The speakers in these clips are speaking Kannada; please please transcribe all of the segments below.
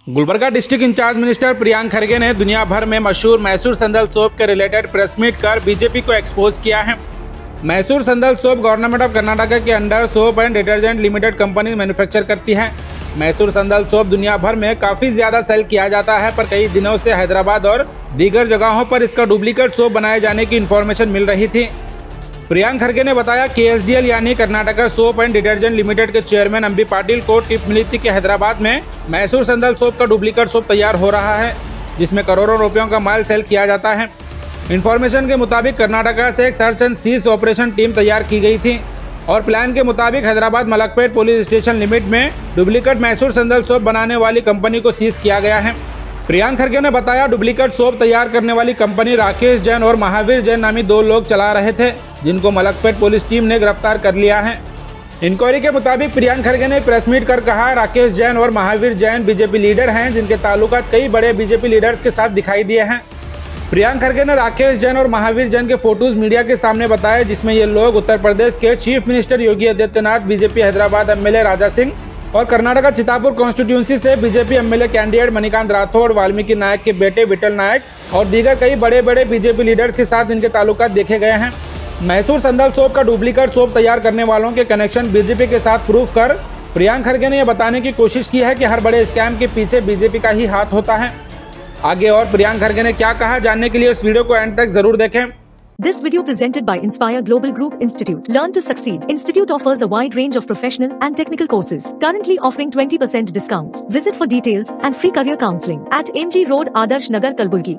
Gulbarga district incharge minister Priyank Kharge ने दुनिया भर में मशहूर मैसूर संदल सोप के रिलेटेड प्रेस मीट कर बीजेपी को एक्सपोज किया है Mysore sandal soap government of Karnataka के under soap and detergent limited company manufacture करती है मैसूर संदल सोप दुनिया भर में काफी ज्यादा सेल किया जाता है पर कई दिनों से हैदराबाद और दीगर जगहों पर इसका डुप्लीकेट सोप बनाए जाने की इन्फॉर्मेशन मिल रही थी प्रियांक खरगे ने बताया के यानी Karnataka soap and detergent limited के चेयरमैन अंबी पाटिल को टिप मिली थी कि हैदराबाद में मैसूर संदल सोप का डुप्लीकेट सोप तैयार हो रहा है जिसमें करोड़ों रुपयों का माल सेल किया जाता है इन्फॉर्मेशन के मुताबिक कर्नाटका से एक search and seize operation team तैयार की गई थी और प्लान के मुताबिक Hyderabad Malakpet police station limit में डुप्लीकेट मैसूर संदल सोप बनाने वाली कंपनी को सीज किया गया है प्रियांक खरगे ने बताया डुप्लीकेट सोप तैयार करने वाली कंपनी राकेश जैन और महावीर जैन नामी दो लोग चला रहे थे जिनको मलकपेट पुलिस टीम ने गिरफ्तार कर लिया है इंक्वायरी के मुताबिक प्रियांक खरगे ने प्रेस मीट कर कहा राकेश जैन और महावीर जैन बीजेपी लीडर हैं जिनके ताल्लुकात कई बड़े बीजेपी लीडर्स के साथ दिखाई दिए हैं प्रियांक खरगे ने राकेश जैन और महावीर जैन के फोटोज मीडिया के सामने बताए जिसमें ये लोग उत्तर प्रदेश के chief minister Yogi Adityanath BJP Hyderabad MLA Raja Singh और कर्नाटका चितापुर कॉन्स्टिट्यूंसी से BJP MLA candidate Manikant Rathod Valmiki Nayak के बेटे विठल नायक और दीगर कई बड़े बड़े बीजेपी लीडर्स के साथ इनके ताल्लुकात देखे गए हैं मैसूर संदल सोप का डुप्लीकेट सोप तैयार करने वालों के कनेक्शन बीजेपी के साथ प्रूफ कर प्रियांक खरगे ने यह बताने की कोशिश की है कि हर बड़े स्कैम के पीछे बीजेपी का ही हाथ होता है आगे और प्रियांक खरगे ने क्या कहा जानने के लिए इस वीडियो को एंड तक जरूर देखें This video presented by Inspire Global Group Institute. Learn to succeed. Institute offers a wide range of professional and technical courses. Currently offering 20% discounts. Visit for details and free career counseling at MG Road, Adarsh Nagar, Kalburgi.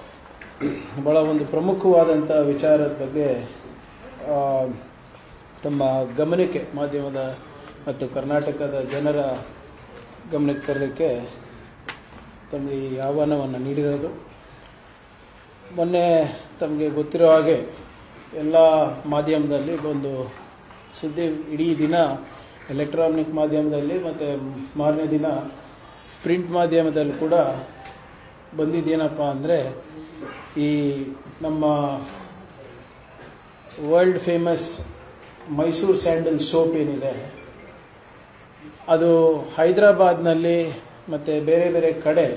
ಭಾಳ ಒಂದು ಪ್ರಮುಖವಾದಂಥ ವಿಚಾರದ ಬಗ್ಗೆ ಆ, ತಮ್ಮ ಗಮನಕ್ಕೆ ಮಾಧ್ಯಮದ ಮತ್ತು ಕರ್ನಾಟಕದ ಜನರ ಗಮನಕ್ಕೆ ತರಲಿಕ್ಕೆ ತಮಗೆ ಈ ಆಹ್ವಾನವನ್ನು ನೀಡಿರೋದು ಮೊನ್ನೆ ತಮಗೆ ಗೊತ್ತಿರೋ ಹಾಗೆ ಎಲ್ಲ ಮಾಧ್ಯಮದಲ್ಲಿ ಒಂದು ಸುದ್ದಿ ಇಡೀ ದಿನ ಎಲೆಕ್ಟ್ರಾನಿಕ್ ಮಾಧ್ಯಮದಲ್ಲಿ ಮತ್ತು ಮಾರನೇ ದಿನ ಪ್ರಿಂಟ್ ಮಾಧ್ಯಮದಲ್ಲಿ ಕೂಡ ಬಂದಿದ್ದೇನಪ್ಪ ಅಂದರೆ ಈ ನಮ್ಮ world famous Mysuru sandal soap ಏನಿದೆ ಅದು ಹೈದರಾಬಾದ್ನಲ್ಲಿ ಮತ್ತು ಬೇರೆ ಬೇರೆ ಕಡೆ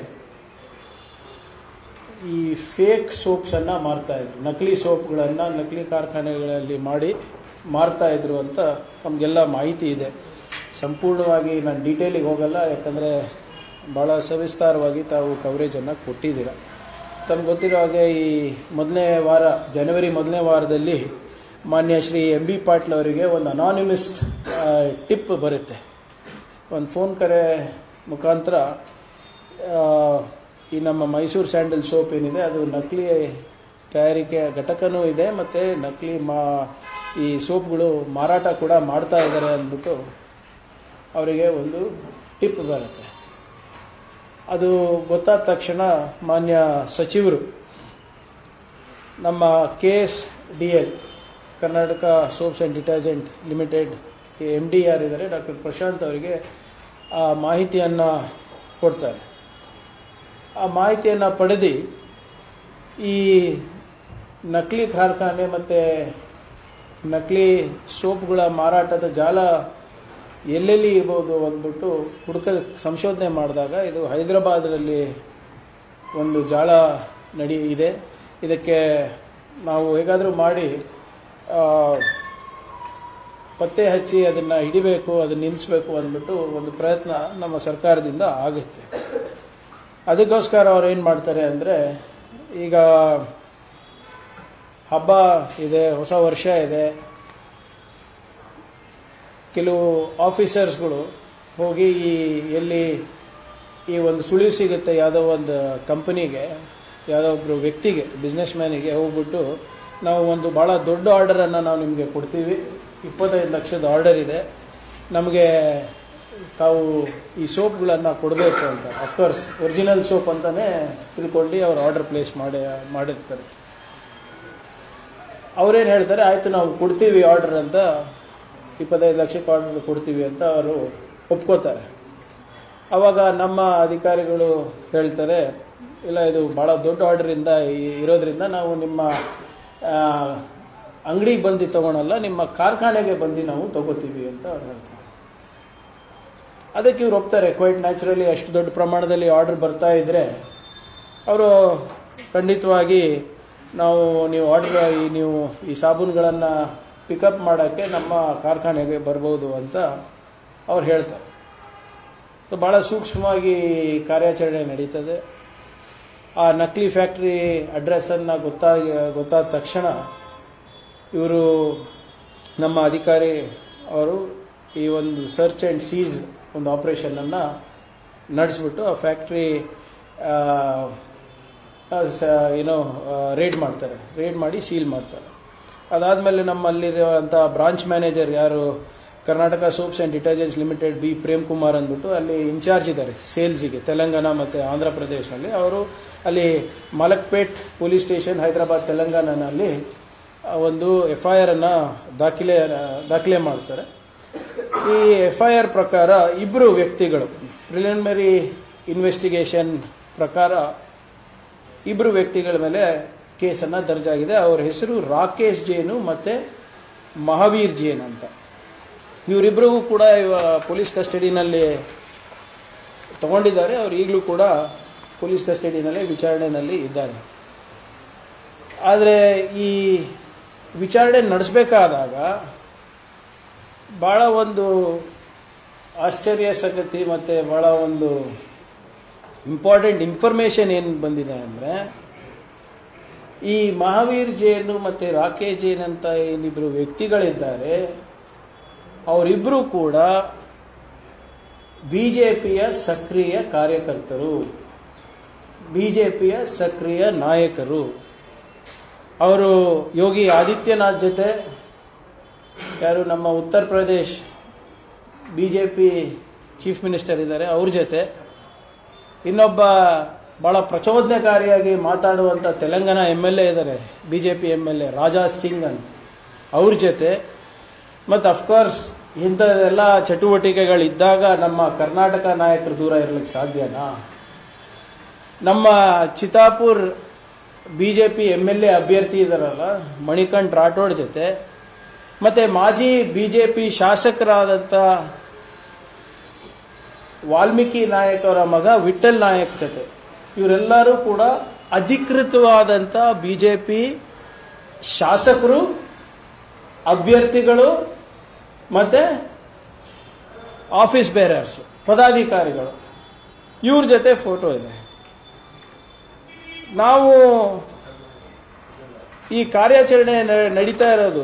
ಈ ಫೇಕ್ ಸೋಪ್ಸನ್ನು ಮಾರ್ತಾ ಇದ್ರು ನಕಲಿ ಸೋಪ್ಗಳನ್ನು ನಕಲಿ ಕಾರ್ಖಾನೆಗಳಲ್ಲಿ ಮಾಡಿ ಮಾರ್ತಾ ಇದ್ರು ಅಂತ ತಮಗೆಲ್ಲ ಮಾಹಿತಿ ಇದೆ ಸಂಪೂರ್ಣವಾಗಿ ನಾನು ಡೀಟೇಲಿಗೆ ಹೋಗಲ್ಲ ಯಾಕಂದರೆ ಭಾಳ ಸವಿಸ್ತಾರವಾಗಿ ತಾವು ಕವರೇಜನ್ನು ಕೊಟ್ಟಿದ್ದೀರ ತಮ್ಗೆ ಗೊತ್ತಿರೋ ಹಾಗೆ ಈ ಮೊದಲನೇ ವಾರ ಜನವರಿ ಮೊದಲನೇ ವಾರದಲ್ಲಿ ಮಾನ್ಯ ಶ್ರೀ ಎಂ ಬಿ ಪಾಟೀಲ್ ಅವರಿಗೆ ಒಂದು ಅನಾನಿಮಸ್ ಟಿಪ್ ಬರುತ್ತೆ ಒಂದು ಫೋನ್ ಕರೆ ಮುಖಾಂತರ ಆ, ಈ ನಮ್ಮ ಮೈಸೂರು ಸ್ಯಾಂಡಲ್ ಸೋಪ್ ಏನಿದೆ ಅದು ನಕಲಿ ತಯಾರಿಕೆ ಘಟಕನೂ ಇದೆ ಮತ್ತು ನಕಲಿ ಮಾ ಈ ಸೋಪ್ಗಳು ಮಾರಾಟ ಕೂಡ ಮಾಡ್ತಾ ಇದ್ದಾರೆ ಅಂದ್ಬಿಟ್ಟು ಅವರಿಗೆ ಒಂದು ಟಿಪ್ ಬರುತ್ತೆ ಅದು ಗೊತ್ತಾದ ತಕ್ಷಣ ಮಾನ್ಯ ಸಚಿವರು ನಮ್ಮ K S D L Karnataka soaps and detergent limited M D ಆರ್ ಇದ್ದಾರೆ ಡಾಕ್ಟರ್ ಪ್ರಶಾಂತ್ ಅವರಿಗೆ ಆ ಮಾಹಿತಿಯನ್ನು ಕೊಡ್ತಾರೆ ಆ ಮಾಹಿತಿಯನ್ನು ಪಡೆದು ಈ ನಕಲಿ ಕಾರ್ಖಾನೆ ಮತ್ತು ನಕಲಿ ಸೋಪ್ಗಳ ಮಾರಾಟದ ಜಾಲ ಎಲ್ಲೆಲ್ಲಿ ಇರ್ಬೋದು ಅಂದ್ಬಿಟ್ಟು ಹುಡುಕ ಸಂಶೋಧನೆ ಮಾಡಿದಾಗ ಇದು ಹೈದರಾಬಾದ್ನಲ್ಲಿ ಒಂದು ಜಾಳ ನಡಿ ಇದೆ ಇದಕ್ಕೆ ನಾವು ಹೇಗಾದರೂ ಮಾಡಿ ಆ, ಪತ್ತೆ ಹಚ್ಚಿ ಅದನ್ನು ಹಿಡಿಬೇಕು ಅದನ್ನು ನಿಲ್ಲಿಸಬೇಕು ಅಂದ್ಬಿಟ್ಟು ಒಂದು ಪ್ರಯತ್ನ ನಮ್ಮ ಸರ್ಕಾರದಿಂದ ಆಗುತ್ತೆ ಅದಕ್ಕೋಸ್ಕರ ಅವ್ರು ಏನು ಮಾಡ್ತಾರೆ ಅಂದರೆ ಈಗ ಹಬ್ಬ ಇದೆ ಹೊಸ ವರ್ಷ ಇದೆ ಕೆಲವು ಆಫೀಸರ್ಸ್ಗಳು ಹೋಗಿ ಈ ಎಲ್ಲಿ ಈ ಒಂದು ಸುಳಿವು ಸಿಗುತ್ತೆ ಯಾವುದೋ ಒಂದು ಕಂಪನಿಗೆ ಯಾವುದೋ ಒಬ್ಬರು ವ್ಯಕ್ತಿಗೆ ಬಿಸ್ನೆಸ್ ಮ್ಯಾನಿಗೆ ಹೋಗ್ಬಿಟ್ಟು ನಾವು ಒಂದು ಭಾಳ ದೊಡ್ಡ ಆರ್ಡರನ್ನು ನಾವು ನಿಮಗೆ ಕೊಡ್ತೀವಿ ಇಪ್ಪತ್ತೈದು ಲಕ್ಷದ ಆರ್ಡರ್ ಇದೆ ನಮಗೆ ತಾವು ಈ ಸೋಪ್ಗಳನ್ನು ಕೊಡಬೇಕು ಅಂತ ಅಫ್ಕೋರ್ಸ್ ಒರಿಜಿನಲ್ ಸೋಪ್ ಅಂತಲೇ ತಿಳ್ಕೊಂಡು ಅವ್ರು ಆರ್ಡರ್ ಪ್ಲೇಸ್ ಮಾಡಿ ಮಾಡಿರ್ತಾರೆ ಅವ್ರೇನು ಹೇಳ್ತಾರೆ ಆಯಿತು ನಾವು ಕೊಡ್ತೀವಿ ಆರ್ಡರ್ ಅಂತ ಇಪ್ಪತ್ತೈದು ಲಕ್ಷಕ್ಕೆ ಆರ್ಡರ್ ಕೊಡ್ತೀವಿ ಅಂತ ಅವರು ಒಪ್ಕೋತಾರೆ ಆವಾಗ ನಮ್ಮ ಅಧಿಕಾರಿಗಳು ಹೇಳ್ತಾರೆ ಇಲ್ಲ ಇದು ಭಾಳ ದೊಡ್ಡ ಆರ್ಡರಿಂದ ಇರೋದ್ರಿಂದ ನಾವು ನಿಮ್ಮ ಅಂಗಡಿಗೆ ಬಂದು ತಗೊಳಲ್ಲ ನಿಮ್ಮ ಕಾರ್ಖಾನೆಗೆ ಬಂದು ನಾವು ತಗೋತೀವಿ ಅಂತ ಅವ್ರು ಹೇಳ್ತಾರೆ ಅದಕ್ಕೆ ಇವ್ರು ಒಪ್ತಾರೆ ಕ್ವೈಟ್ ನ್ಯಾಚುರಲಿ ಅಷ್ಟು ದೊಡ್ಡ ಪ್ರಮಾಣದಲ್ಲಿ ಆರ್ಡರ್ ಬರ್ತಾ ಇದ್ದರೆ ಅವರು ಖಂಡಿತವಾಗಿ ನಾವು ನೀವು ಆರ್ಡರ್ ಈ ನೀವು ಈ ಸಾಬೂನುಗಳನ್ನು ಪಿಕಪ್ ಮಾಡೋಕ್ಕೆ ನಮ್ಮ ಕಾರ್ಖಾನೆಗೆ ಬರ್ಬೋದು ಅಂತ ಅವ್ರು ಹೇಳ್ತಾರೆ ಸೊ ಭಾಳ ಸೂಕ್ಷ್ಮವಾಗಿ ಕಾರ್ಯಾಚರಣೆ ನಡೀತದೆ ಆ ನಕಲಿ ಫ್ಯಾಕ್ಟ್ರಿ ಅಡ್ರೆಸ್ಸನ್ನು ಗೊತ್ತಾಗಿ ಗೊತ್ತಾದ ತಕ್ಷಣ ಇವರು ನಮ್ಮ ಅಧಿಕಾರಿ ಅವರು ಈ ಒಂದು ಸರ್ಚ್ ಆ್ಯಂಡ್ ಸೀಸ್ ಒಂದು ಆಪರೇಷನನ್ನು ನಡೆಸ್ಬಿಟ್ಟು ಆ ಫ್ಯಾಕ್ಟ್ರಿ ಏನೋ ರೇಡ್ ಮಾಡ್ತಾರೆ ರೇಡ್ ಮಾಡಿ ಸೀಲ್ ಮಾಡ್ತಾರೆ ಅದಾದಮೇಲೆ ನಮ್ಮಲ್ಲಿರುವಂಥ ಬ್ರಾಂಚ್ ಮ್ಯಾನೇಜರ್ ಯಾರು Karnataka soaps and detergents limited B Prem Kumar ಅಂದ್ಬಿಟ್ಟು ಅಲ್ಲಿ ಇನ್ಚಾರ್ಜ್ ಇದ್ದಾರೆ ಸೇಲ್ಸಿಗೆ ತೆಲಂಗಾಣ ಮತ್ತು ಆಂಧ್ರ ಪ್ರದೇಶನಲ್ಲಿ ಅವರು ಅಲ್ಲಿ ಮಲಕ್ಪೇಟ್ ಪೊಲೀಸ್ ಸ್ಟೇಷನ್ ಹೈದರಾಬಾದ್ ತೆಲಂಗಾಣನಲ್ಲಿ ಒಂದು ಎಫ್ ಐ ಆರನ್ನು ದಾಖಲೆ ದಾಖಲೆ ಮಾಡಿಸ್ತಾರೆ ಈ ಎಫ್ ಐ ಆರ್ ಪ್ರಕಾರ ಇಬ್ಬರು ವ್ಯಕ್ತಿಗಳು ಪ್ರಿಲಿಮಿನರಿ ಇನ್ವೆಸ್ಟಿಗೇಷನ್ ಪ್ರಕಾರ ಇಬ್ಬರು ವ್ಯಕ್ತಿಗಳ ಮೇಲೆ ಕೇಸನ್ನು ದರ್ಜಾಗಿದೆ ಅವರ ಹೆಸರು ರಾಕೇಶ್ ಜೇನು ಮತ್ತು ಮಹಾವೀರ್ ಜೇನ್ ಅಂತ ಇವರಿಬ್ಬರಿಗೂ ಕೂಡ ಇವ ಪೊಲೀಸ್ ಕಸ್ಟಡಿನಲ್ಲಿ ತಗೊಂಡಿದ್ದಾರೆ ಅವರು ಈಗಲೂ ಕೂಡ ಪೊಲೀಸ್ ಕಸ್ಟಡಿನಲ್ಲಿ ವಿಚಾರಣೆಯಲ್ಲಿ ಇದ್ದಾರೆ ಆದರೆ ಈ ವಿಚಾರಣೆ ನಡೆಸಬೇಕಾದಾಗ ಭಾಳ ಒಂದು ಆಶ್ಚರ್ಯ ಸಂಗತಿ ಮತ್ತು ಭಾಳ ಒಂದು ಇಂಪಾರ್ಟೆಂಟ್ ಇನ್ಫಾರ್ಮೇಷನ್ ಏನು ಬಂದಿದೆ ಅಂದರೆ ಈ ಮಹಾವೀರ್ ಜೇನು ಮತ್ತು ರಾಕೇಶ್ ಜೇನ್ ಅಂತ ಏನಿಬ್ಬರು ವ್ಯಕ್ತಿಗಳಿದ್ದಾರೆ ಅವರಿಬ್ಬರು ಕೂಡ ಬಿ ಜೆ ಪಿಯ ಸಕ್ರಿಯ ಕಾರ್ಯಕರ್ತರು ಬಿ ಜೆ ಪಿಯ ಸಕ್ರಿಯ ನಾಯಕರು ಅವರು ಯೋಗಿ ಆದಿತ್ಯನಾಥ್ ಜೊತೆ ಯಾರು ನಮ್ಮ Uttar Pradesh B J P chief minister ಇದ್ದಾರೆ ಅವ್ರ ಜೊತೆ ಇನ್ನೊಬ್ಬ ಭಾಳ ಪ್ರಚೋದನಕಾರಿಯಾಗಿ ಮಾತಾಡುವಂಥ ತೆಲಂಗಾಣ ಎಮ್ ಎಲ್ ಎ ಇದ್ದಾರೆ B J P M L A Raja Singh ಅಂತ ಅವ್ರ ಜೊತೆ ಮತ್ತು ಅಫ್ಕೋರ್ಸ್ ಇಂಥದ್ದೆಲ್ಲ ಚಟುವಟಿಕೆಗಳಿದ್ದಾಗ ನಮ್ಮ ಕರ್ನಾಟಕ ನಾಯಕರು ದೂರ ಇರಲಿಕ್ಕೆ ಸಾಧ್ಯನಾ ನಮ್ಮ Chitapur B J P M L A ಅಭ್ಯರ್ಥಿ ಇದ್ದಾರಲ್ಲ ಮಣಿಕಂಠ್ ರಾಠೋಡ್ ಜೊತೆ ಮತ್ತು ಮಾಜಿ ಬಿ ಜೆ ಪಿ ಶಾಸಕರಾದಂಥ ವಾಲ್ಮೀಕಿ ನಾಯಕ್ ಅವರ ಮಗ ವಿಠಲ್ ನಾಯಕ್ ಜೊತೆ ಇವರೆಲ್ಲರೂ ಕೂಡ ಅಧಿಕೃತವಾದಂಥ ಬಿ ಜೆ ಪಿ ಶಾಸಕರು ಅಭ್ಯರ್ಥಿಗಳು ಮತ್ತು ಆಫೀಸ್ ಬೇರರ್ಸ್ ಪದಾಧಿಕಾರಿಗಳು ಇವ್ರ ಜೊತೆ ಫೋಟೋ ಇದೆ ನಾವು ಈ ಕಾರ್ಯಾಚರಣೆ ನ- ನಡೀತಾ ಇರೋದು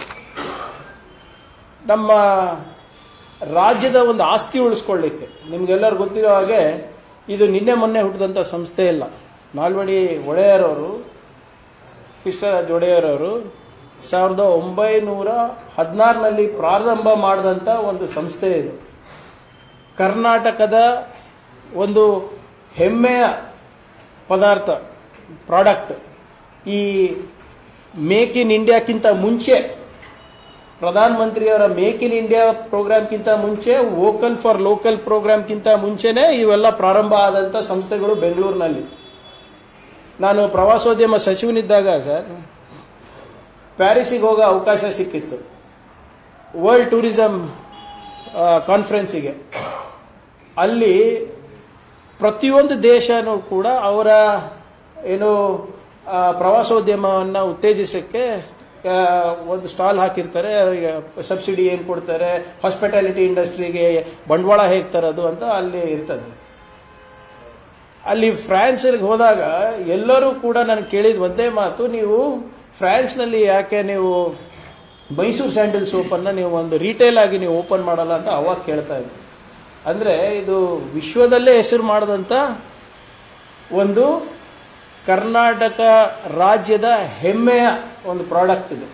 ನಮ್ಮ ರಾಜ್ಯದ ಒಂದು ಆಸ್ತಿ ಉಳಿಸ್ಕೊಳ್ಳಿಕ್ಕೆ ನಿಮ್ಗೆಲ್ಲರೂ ಗೊತ್ತಿರೋ ಹಾಗೆ ಇದು ನಿನ್ನೆ ಮೊನ್ನೆ ಹುಟ್ಟಿದಂಥ ಸಂಸ್ಥೆ ಇಲ್ಲ ನಾಲ್ವಡಿ ಒಡೆಯರವರು ಕೃಷ್ಣರಾಜ್ ಒಡೆಯರವರು ಸಾವಿರದ ಒಂಬೈನೂರ ಹದಿನಾರನಲ್ಲಿ ಪ್ರಾರಂಭ ಮಾಡಿದಂಥ ಒಂದು ಸಂಸ್ಥೆ ಇದು ಕರ್ನಾಟಕದ ಒಂದು ಹೆಮ್ಮೆಯ ಪದಾರ್ಥ ಪ್ರಾಡಕ್ಟ್ ಈ ಮೇಕ್ ಇನ್ ಇಂಡಿಯಾಕ್ಕಿಂತ ಮುಂಚೆ ಪ್ರಧಾನ ಮಂತ್ರಿಯವರ ಮೇಕ್ ಇನ್ ಇಂಡಿಯಾ ಪ್ರೋಗ್ರಾಮ್ಗಿಂತ ಮುಂಚೆ ವೋಕಲ್ ಫಾರ್ ಲೋಕಲ್ ಪ್ರೋಗ್ರಾಮ್ಗಿಂತ ಮುಂಚೆನೆ ಇವೆಲ್ಲ ಪ್ರಾರಂಭ ಆದಂಥ ಸಂಸ್ಥೆಗಳು ಬೆಂಗಳೂರಿನಲ್ಲಿ ನಾನು ಪ್ರವಾಸೋದ್ಯಮ ಸಚಿವನಿದ್ದಾಗ ಸರ್ ಪ್ಯಾರಿಸಿಗೆ ಹೋಗೋ ಅವಕಾಶ ಸಿಕ್ಕಿತ್ತು ವರ್ಲ್ಡ್ ಟೂರಿಸಂ ಕಾನ್ಫರೆನ್ಸಿಗೆ ಅಲ್ಲಿ ಪ್ರತಿಯೊಂದು ದೇಶನೂ ಕೂಡ ಅವರ ಏನು ಆ, ಪ್ರವಾಸೋದ್ಯಮವನ್ನು ಉತ್ತೇಜಿಸಕ್ಕೆ ಆ, ಒಂದು ಸ್ಟಾಲ್ ಹಾಕಿರ್ತಾರೆ ಅವರಿಗೆ ಸಬ್ಸಿಡಿ ಏನು ಕೊಡ್ತಾರೆ ಹಾಸ್ಪಿಟಾಲಿಟಿ ಇಂಡಸ್ಟ್ರಿಗೆ ಬಂಡವಾಳ ಹೇಗೆ ತರೋದು ಅಂತ ಅಲ್ಲಿ ಇರ್ತದೆ ಅಲ್ಲಿ ಫ್ರಾನ್ಸ್ಗೆ ಹೋದಾಗ ಎಲ್ಲರೂ ಕೂಡ ನಾನು ಕೇಳಿದ ಒಂದೇ ಮಾತು ನೀವು ಫ್ರಾನ್ಸ್ನಲ್ಲಿ ಯಾಕೆ ನೀವು ಮೈಸೂರು ಸ್ಯಾಂಡಲ್ ಸೋಪನ್ನು ನೀವು ಒಂದು ರಿಟೇಲ್ ಆಗಿ ನೀವು ಓಪನ್ ಮಾಡಲ್ಲ ಅಂತ ಅವಾಗ ಕೇಳ್ತಾ ಇದ್ದೆ ಅಂದರೆ ಇದು ವಿಶ್ವದಲ್ಲೇ ಹೆಸರು ಮಾಡಿದಂಥ ಒಂದು ಕರ್ನಾಟಕ ರಾಜ್ಯದ ಹೆಮ್ಮೆಯ ಒಂದು ಪ್ರಾಡಕ್ಟ್ ಇದು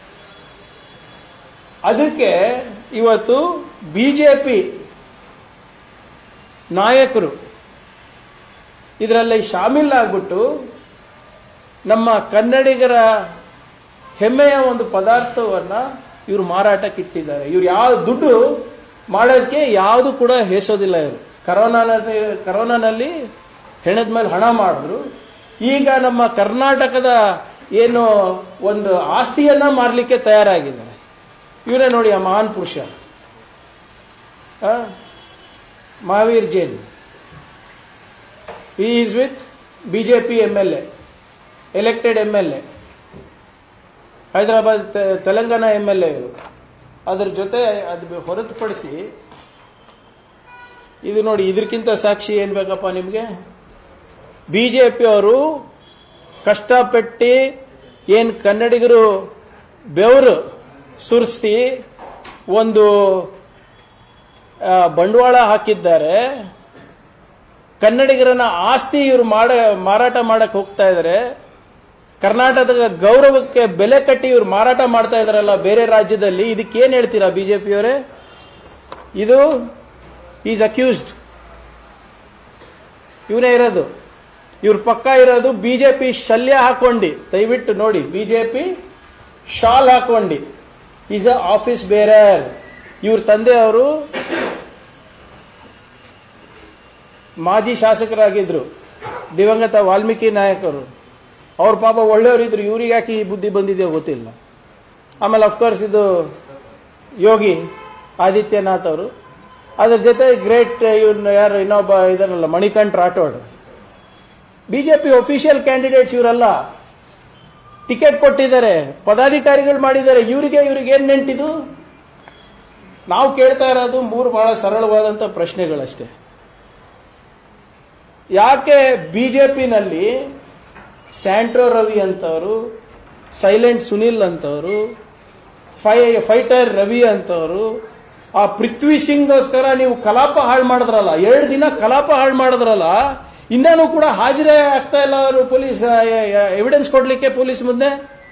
ಅದಕ್ಕೆ ಇವತ್ತು ಬಿ ಜೆ ಪಿ ನಾಯಕರು ಇದರಲ್ಲಿ ಶಾಮೀಲಾಗ್ಬಿಟ್ಟು ನಮ್ಮ ಕನ್ನಡಿಗರ ಹೆಮ್ಮೆಯ ಒಂದು ಪದಾರ್ಥವನ್ನು ಇವರು ಮಾರಾಟಕ್ಕೆ ಇಟ್ಟಿದ್ದಾರೆ ಇವ್ರು ಯಾವ ದುಡ್ಡು ಮಾಡೋದಕ್ಕೆ ಯಾವುದು ಕೂಡ ಹೇಸೋದಿಲ್ಲ ಇವರು ಕರೋನಾನಲ್ಲಿ ಕರೋನಾನಲ್ಲಿ ಹೆಣದ ಮೇಲೆ ಹಣ ಮಾಡಿದ್ರು ಈಗ ನಮ್ಮ ಕರ್ನಾಟಕದ ಏನು ಒಂದು ಆಸ್ತಿಯನ್ನ ಮಾರಲಿಕ್ಕೆ ತಯಾರಾಗಿದ್ದಾರೆ ಇವರೇ ನೋಡಿ ಆ ಮಹಾನ್ ಪುರುಷ ಆ? ಮಹಾವೀರ್ ಜೈನ್ ಈ is with BJP M L A elected M L A Hyderabad ತೆ- ತೆಲಂಗಾಣ ಎಮ್ ಎಲ್ ಎ ಇವರು ಅದ್ರ ಜೊತೆ ಅದು ಹೊರತುಪಡಿಸಿ ಇದು ನೋಡಿ ಇದಕ್ಕಿಂತ ಸಾಕ್ಷಿ ಏನ್ ಬೇಕಪ್ಪ ನಿಮಗೆ ಬಿಜೆಪಿ ಅವರು ಕಷ್ಟಪಟ್ಟು ಏನ್ ಕನ್ನಡಿಗರು ಬೆವರು ಸುರಿಸಿ ಒಂದು ಆ, ಬಂಡವಾಳ ಹಾಕಿದ್ದಾರೆ ಕನ್ನಡಿಗರನ್ನ ಆಸ್ತಿ ಇವರು ಮಾಡ ಮಾರಾಟ ಮಾಡಕ್ ಹೋಗ್ತಾ ಇದ್ದಾರೆ ಕರ್ನಾಟಕದ ಗೌರವಕ್ಕೆ ಬೆಲೆ ಕಟ್ಟಿ ಇವ್ರು ಮಾರಾಟ ಮಾಡ್ತಾ ಇದಾರಲ್ಲ ಬೇರೆ ರಾಜ್ಯದಲ್ಲಿ ಇದಕ್ಕೆ ಏನ್ ಹೇಳ್ತೀರಾ ಬಿಜೆಪಿಯವರೇ ಇದು ಈಸ್ ಅಕ್ಯೂಸ್ಡ್ ಇವನೇ ಇರೋದು ಇವ್ರ ಪಕ್ಕ ಇರೋದು ಬಿಜೆಪಿ ಶಲ್ಯ ಹಾಕೊಂಡಿ ದಯವಿಟ್ಟು ನೋಡಿ ಬಿಜೆಪಿ ಶಾಲ್ ಹಾಕೊಂಡಿ ಈಸ್ ಅ ಆಫೀಸ್ ಬೇರರ್ ಇವ್ರ ತಂದೆ ಅವರು ಮಾಜಿ ಶಾಸಕರಾಗಿದ್ರು ದಿವಂಗತ ವಾಲ್ಮೀಕಿ ನಾಯಕರು ಅವ್ರ ಪಾಪ ಒಳ್ಳೆಯವರಿದ್ರು ಇವ್ರಿಗೆ ಯಾಕೆ ಈ ಬುದ್ಧಿ ಬಂದಿದೆಯೋ ಗೊತ್ತಿಲ್ಲ ಆಮೇಲೆ ಅಫ್ಕೋರ್ಸ್ ಇದು ಯೋಗಿ ಆದಿತ್ಯನಾಥ್ ಅವರು ಅದ್ರ ಜೊತೆ ಗ್ರೇಟ್ ಇವ್ನ ಯಾರು ಇನ್ನೊಬ್ಬ ಇದಾರಲ್ಲ Manikanth Rathod BJP official candidates ಇವರಲ್ಲ ಟಿಕೆಟ್ ಕೊಟ್ಟಿದ್ದಾರೆ ಪದಾಧಿಕಾರಿಗಳು ಮಾಡಿದ್ದಾರೆ ಇವರಿಗೆ ಇವ್ರಿಗೆ ಏನ್ ನೆಂಟಿದು ನಾವು ಕೇಳ್ತಾ ಇರೋದು ಮೂರು ಬಹಳ ಸರಳವಾದಂತ ಪ್ರಶ್ನೆಗಳಷ್ಟೇ ಯಾಕೆ ಬಿಜೆಪಿನಲ್ಲಿ ಸ್ಯಾಂಟ್ರೋ ರವಿ ಅಂತವರು ಸೈಲೆಂಟ್ ಸುನಿಲ್ ಅಂತವರು ಫೈ ಫೈಟರ್ ರವಿ ಅಂತವರು ಆ ಪೃಥ್ವಿ ಸಿಂಗ್ಗೋಸ್ಕರ ನೀವು ಕಲಾಪ ಹಾಳು ಮಾಡಿದ್ರಲ್ಲ ಎರಡು ದಿನ ಕಲಾಪ ಹಾಳು ಮಾಡಿದ್ರಲ್ಲ ಇನ್ನೇನು ಕೂಡ ಹಾಜರೇ ಆಗ್ತಾ ಇಲ್ಲ ಅವರು ಪೊಲೀಸ್ ಎವಿಡೆನ್ಸ್ ಕೊಡ್ಲಿಕ್ಕೆ ಪೊಲೀಸ್ ಮುಂದೆ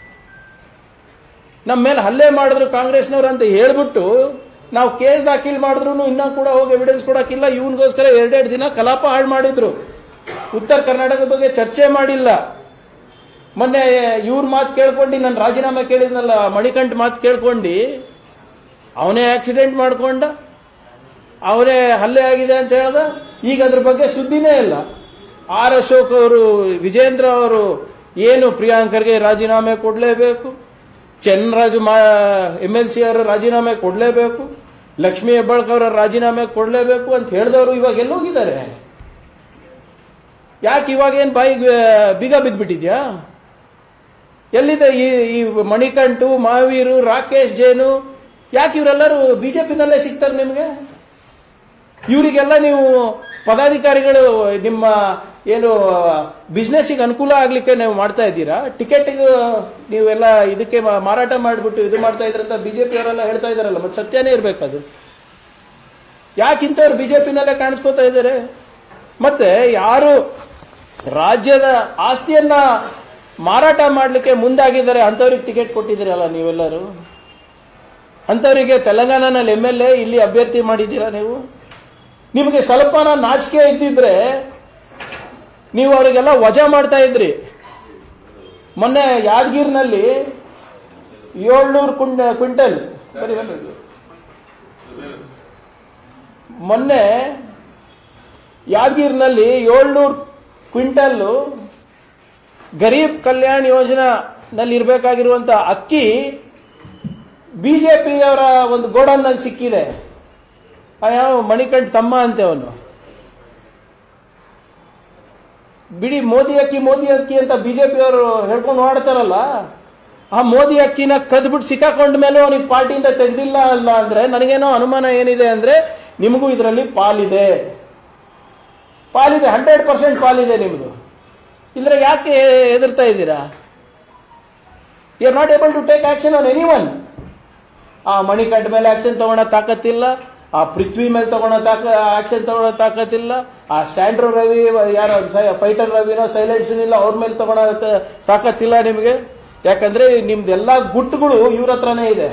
ನಮ್ಮ ಮೇಲೆ ಹಲ್ಲೆ ಮಾಡಿದ್ರು ಕಾಂಗ್ರೆಸ್ನವ್ರು ಅಂತ ಹೇಳ್ಬಿಟ್ಟು ನಾವು ಕೇಸ್ ದಾಖಲ್ ಮಾಡಿದ್ರು ಇನ್ನೂ ಕೂಡ ಹೋಗಿ ಎವಿಡೆನ್ಸ್ ಕೊಡಕ್ಕಿಲ್ಲ ಇವನ್ಗೋಸ್ಕರ ಎರಡೆರಡು ದಿನ ಕಲಾಪ ಹಾಳು ಮಾಡಿದ್ರು ಉತ್ತರ ಕರ್ನಾಟಕದ ಬಗ್ಗೆ ಚರ್ಚೆ ಮಾಡಿಲ್ಲ ಮೊನ್ನೆ ಇವ್ರ ಮಾತು ಕೇಳ್ಕೊಂಡು ನಾನು ರಾಜೀನಾಮೆ ಕೇಳಿದ್ನಲ್ಲ ಮಣಿಕಂಠ್ ಮಾತು ಕೇಳ್ಕೊಂಡು ಅವನೇ ಆಕ್ಸಿಡೆಂಟ್ ಮಾಡ್ಕೊಂಡ ಅವನೇ ಹಲ್ಲೆ ಆಗಿದೆ ಅಂತ ಹೇಳ್ದ ಈಗ ಅದ್ರ ಬಗ್ಗೆ ಸುದ್ದಿನೇ ಇಲ್ಲ ಆರ್ ಅಶೋಕ್ ಅವರು ವಿಜೇಂದ್ರ ಅವರು ಏನು ಪ್ರಿಯಾಂಕರ್ಗೆ ರಾಜೀನಾಮೆ ಕೊಡಲೇಬೇಕು ಚನ್ನರಾಜು ಮಾ ಎಮ್ ಎಲ್ ಸಿ ಅವರು ರಾಜೀನಾಮೆ ಕೊಡಲೇಬೇಕು ಲಕ್ಷ್ಮೀ ಹೆಬ್ಬಾಳ್ಕರ್ ಅವರ ರಾಜೀನಾಮೆ ಕೊಡಲೇಬೇಕು ಅಂತ ಹೇಳಿದವರು ಇವಾಗ ಎಲ್ಲೋಗಿದ್ದಾರೆ ಯಾಕೆ ಇವಾಗ ಏನ್ ಬಾಯಿ ಬೀಗ ಬಿದ್ದ್ಬಿಟ್ಟಿದ್ಯಾ ಎಲ್ಲಿದೆ ಈ ಈ ಮಣಿಕಂಠು ಮಹಾವೀರು ರಾಕೇಶ್ ಜೈನು ಯಾಕೆ ಇವರೆಲ್ಲರೂ ಬಿಜೆಪಿನಲ್ಲೇ ಸಿಗ್ತಾರೆ ನಿಮಗೆ ಇವರಿಗೆಲ್ಲ ನೀವು ಪದಾಧಿಕಾರಿಗಳು ನಿಮ್ಮ ಏನು ಬಿಸ್ನೆಸ್ಸಿಗೆ ಅನುಕೂಲ ಆಗ್ಲಿಕ್ಕೆ ನೀವು ಮಾಡ್ತಾ ಇದ್ದೀರಾ ಟಿಕೆಟ್ ನೀವೆಲ್ಲ ಇದಕ್ಕೆ ಮಾ- ಮಾರಾಟ ಮಾಡಿಬಿಟ್ಟು ಇದು ಮಾಡ್ತಾ ಇದ್ರಂತ ಬಿಜೆಪಿ ಅವರೆಲ್ಲ ಹೇಳ್ತಾ ಇದಾರಲ್ಲ ಮತ್ತೆ ಸತ್ಯನೇ ಇರ್ಬೇಕದು ಯಾಕೆ ಇಂಥವ್ರು ಬಿಜೆಪಿನಲ್ಲೇ ಕಾಣಿಸ್ಕೋತಾ ಇದ್ದಾರೆ ಮತ್ತೆ ಯಾರು ರಾಜ್ಯದ ಆಸ್ತಿಯನ್ನ ಮಾರಾಟ ಮಾಡಲಿಕ್ಕೆ ಮುಂದಾಗಿದ್ದಾರೆ ಅಂಥವ್ರಿಗೆ ಟಿಕೆಟ್ ಕೊಟ್ಟಿದ್ದೀರಲ್ಲ ನೀವೆಲ್ಲರೂ ಅಂಥವರಿಗೆ ತೆಲಂಗಾಣನಲ್ಲಿ ಎಮ್ ಎಲ್ ಎ ಇಲ್ಲಿ ಅಭ್ಯರ್ಥಿ ಮಾಡಿದ್ದೀರಾ ನೀವು ನಿಮಗೆ ಸ್ವಲ್ಪನ ನಾಚಿಕೆ ಇದ್ದಿದ್ರೆ ನೀವು ಅವರಿಗೆಲ್ಲ ವಜಾ ಮಾಡ್ತಾ ಇದ್ರಿ ಮೊನ್ನೆ ಯಾದಗಿರಿನಲ್ಲಿ ಏಳ್ನೂರು ಕ್ವಿಂಟಲ್ ಬರೀ ಬನ್ನಿ. ಮೊನ್ನೆ ಯಾದಗಿರಿನಲ್ಲಿ ಏಳ್ನೂರು ಕ್ವಿಂಟಲ್ ಗರೀಬ್ ಕಲ್ಯಾಣ್ ಯೋಜನಾ ನಲ್ಲಿ ಇರಬೇಕಾಗಿರುವಂತ ಅಕ್ಕಿ ಬಿಜೆಪಿಯವರ ಒಂದು ಗೋಡನ್ನಲ್ಲಿ ಸಿಕ್ಕಿದೆ ಆ ಯಾವ ಮಣಿಕಂಠ್ ತಮ್ಮ ಅಂತೆ ಅವನು ಬಿಡಿ ಮೋದಿ ಅಕ್ಕಿ ಮೋದಿ ಅಕ್ಕಿ ಅಂತ ಬಿಜೆಪಿ ಅವರು ಹೇಳ್ಕೊಂಡು ಓಡ್ತಾರಲ್ಲ ಆ ಮೋದಿ ಅಕ್ಕಿನ ಕದ್ಬಿಟ್ಟು ಸಿಕ್ಕಾಕೊಂಡ ಮೇಲೆ ಅವನಿಗೆ ಪಾರ್ಟಿಯಿಂದ ತೆಗೆದಿಲ್ಲ ಅಲ್ಲ ಅಂದ್ರೆ ನನಗೇನೋ ಅನುಮಾನ ಏನಿದೆ ಅಂದ್ರೆ ನಿಮಗೂ ಇದರಲ್ಲಿ ಪಾಲಿದೆ ಪಾಲಿದೆ ಹಂಡ್ರೆಡ್ ಪರ್ಸೆಂಟ್ ಪಾಲಿದೆ ನಿಮ್ದು ಇದ್ರೆ ಯಾಕೆ ಹೆದರ್ತಾ ಇದ್ದೀರಾ you are not able to take action on any one ಆ ಮಣಿಕಂಠ ಮೇಲೆ ಆಕ್ಷನ್ ತಗೊಳ್ಳೋ ತಾಕತ್ತಿಲ್ಲ ಆ ಪೃಥ್ವಿ ಮೇಲೆ ತಗೊಳ್ಳೋ ತಾಕ ಆಕ್ಷನ್ ತಗೊಳ್ಳೋ ತಾಕತ್ತಿಲ್ಲ ಆ ಸ್ಯಾಂಡ್ರೋ ರವಿ ಯಾರೋ ಫೈಟರ್ ರವಿನೋ ಸೈಲೆಂಟ್ಸ್ ಇಲ್ಲ ಅವ್ರ ಮೇಲೆ ತಗೊಳ್ಳೋ ತ- ತಾಕತ್ತಿಲ್ಲ ನಿಮಗೆ ಯಾಕಂದ್ರೆ ನಿಮ್ದೆಲ್ಲ ಗುಟ್ಟುಗಳು ಇವ್ರ ಹತ್ರನೇ ಇದೆ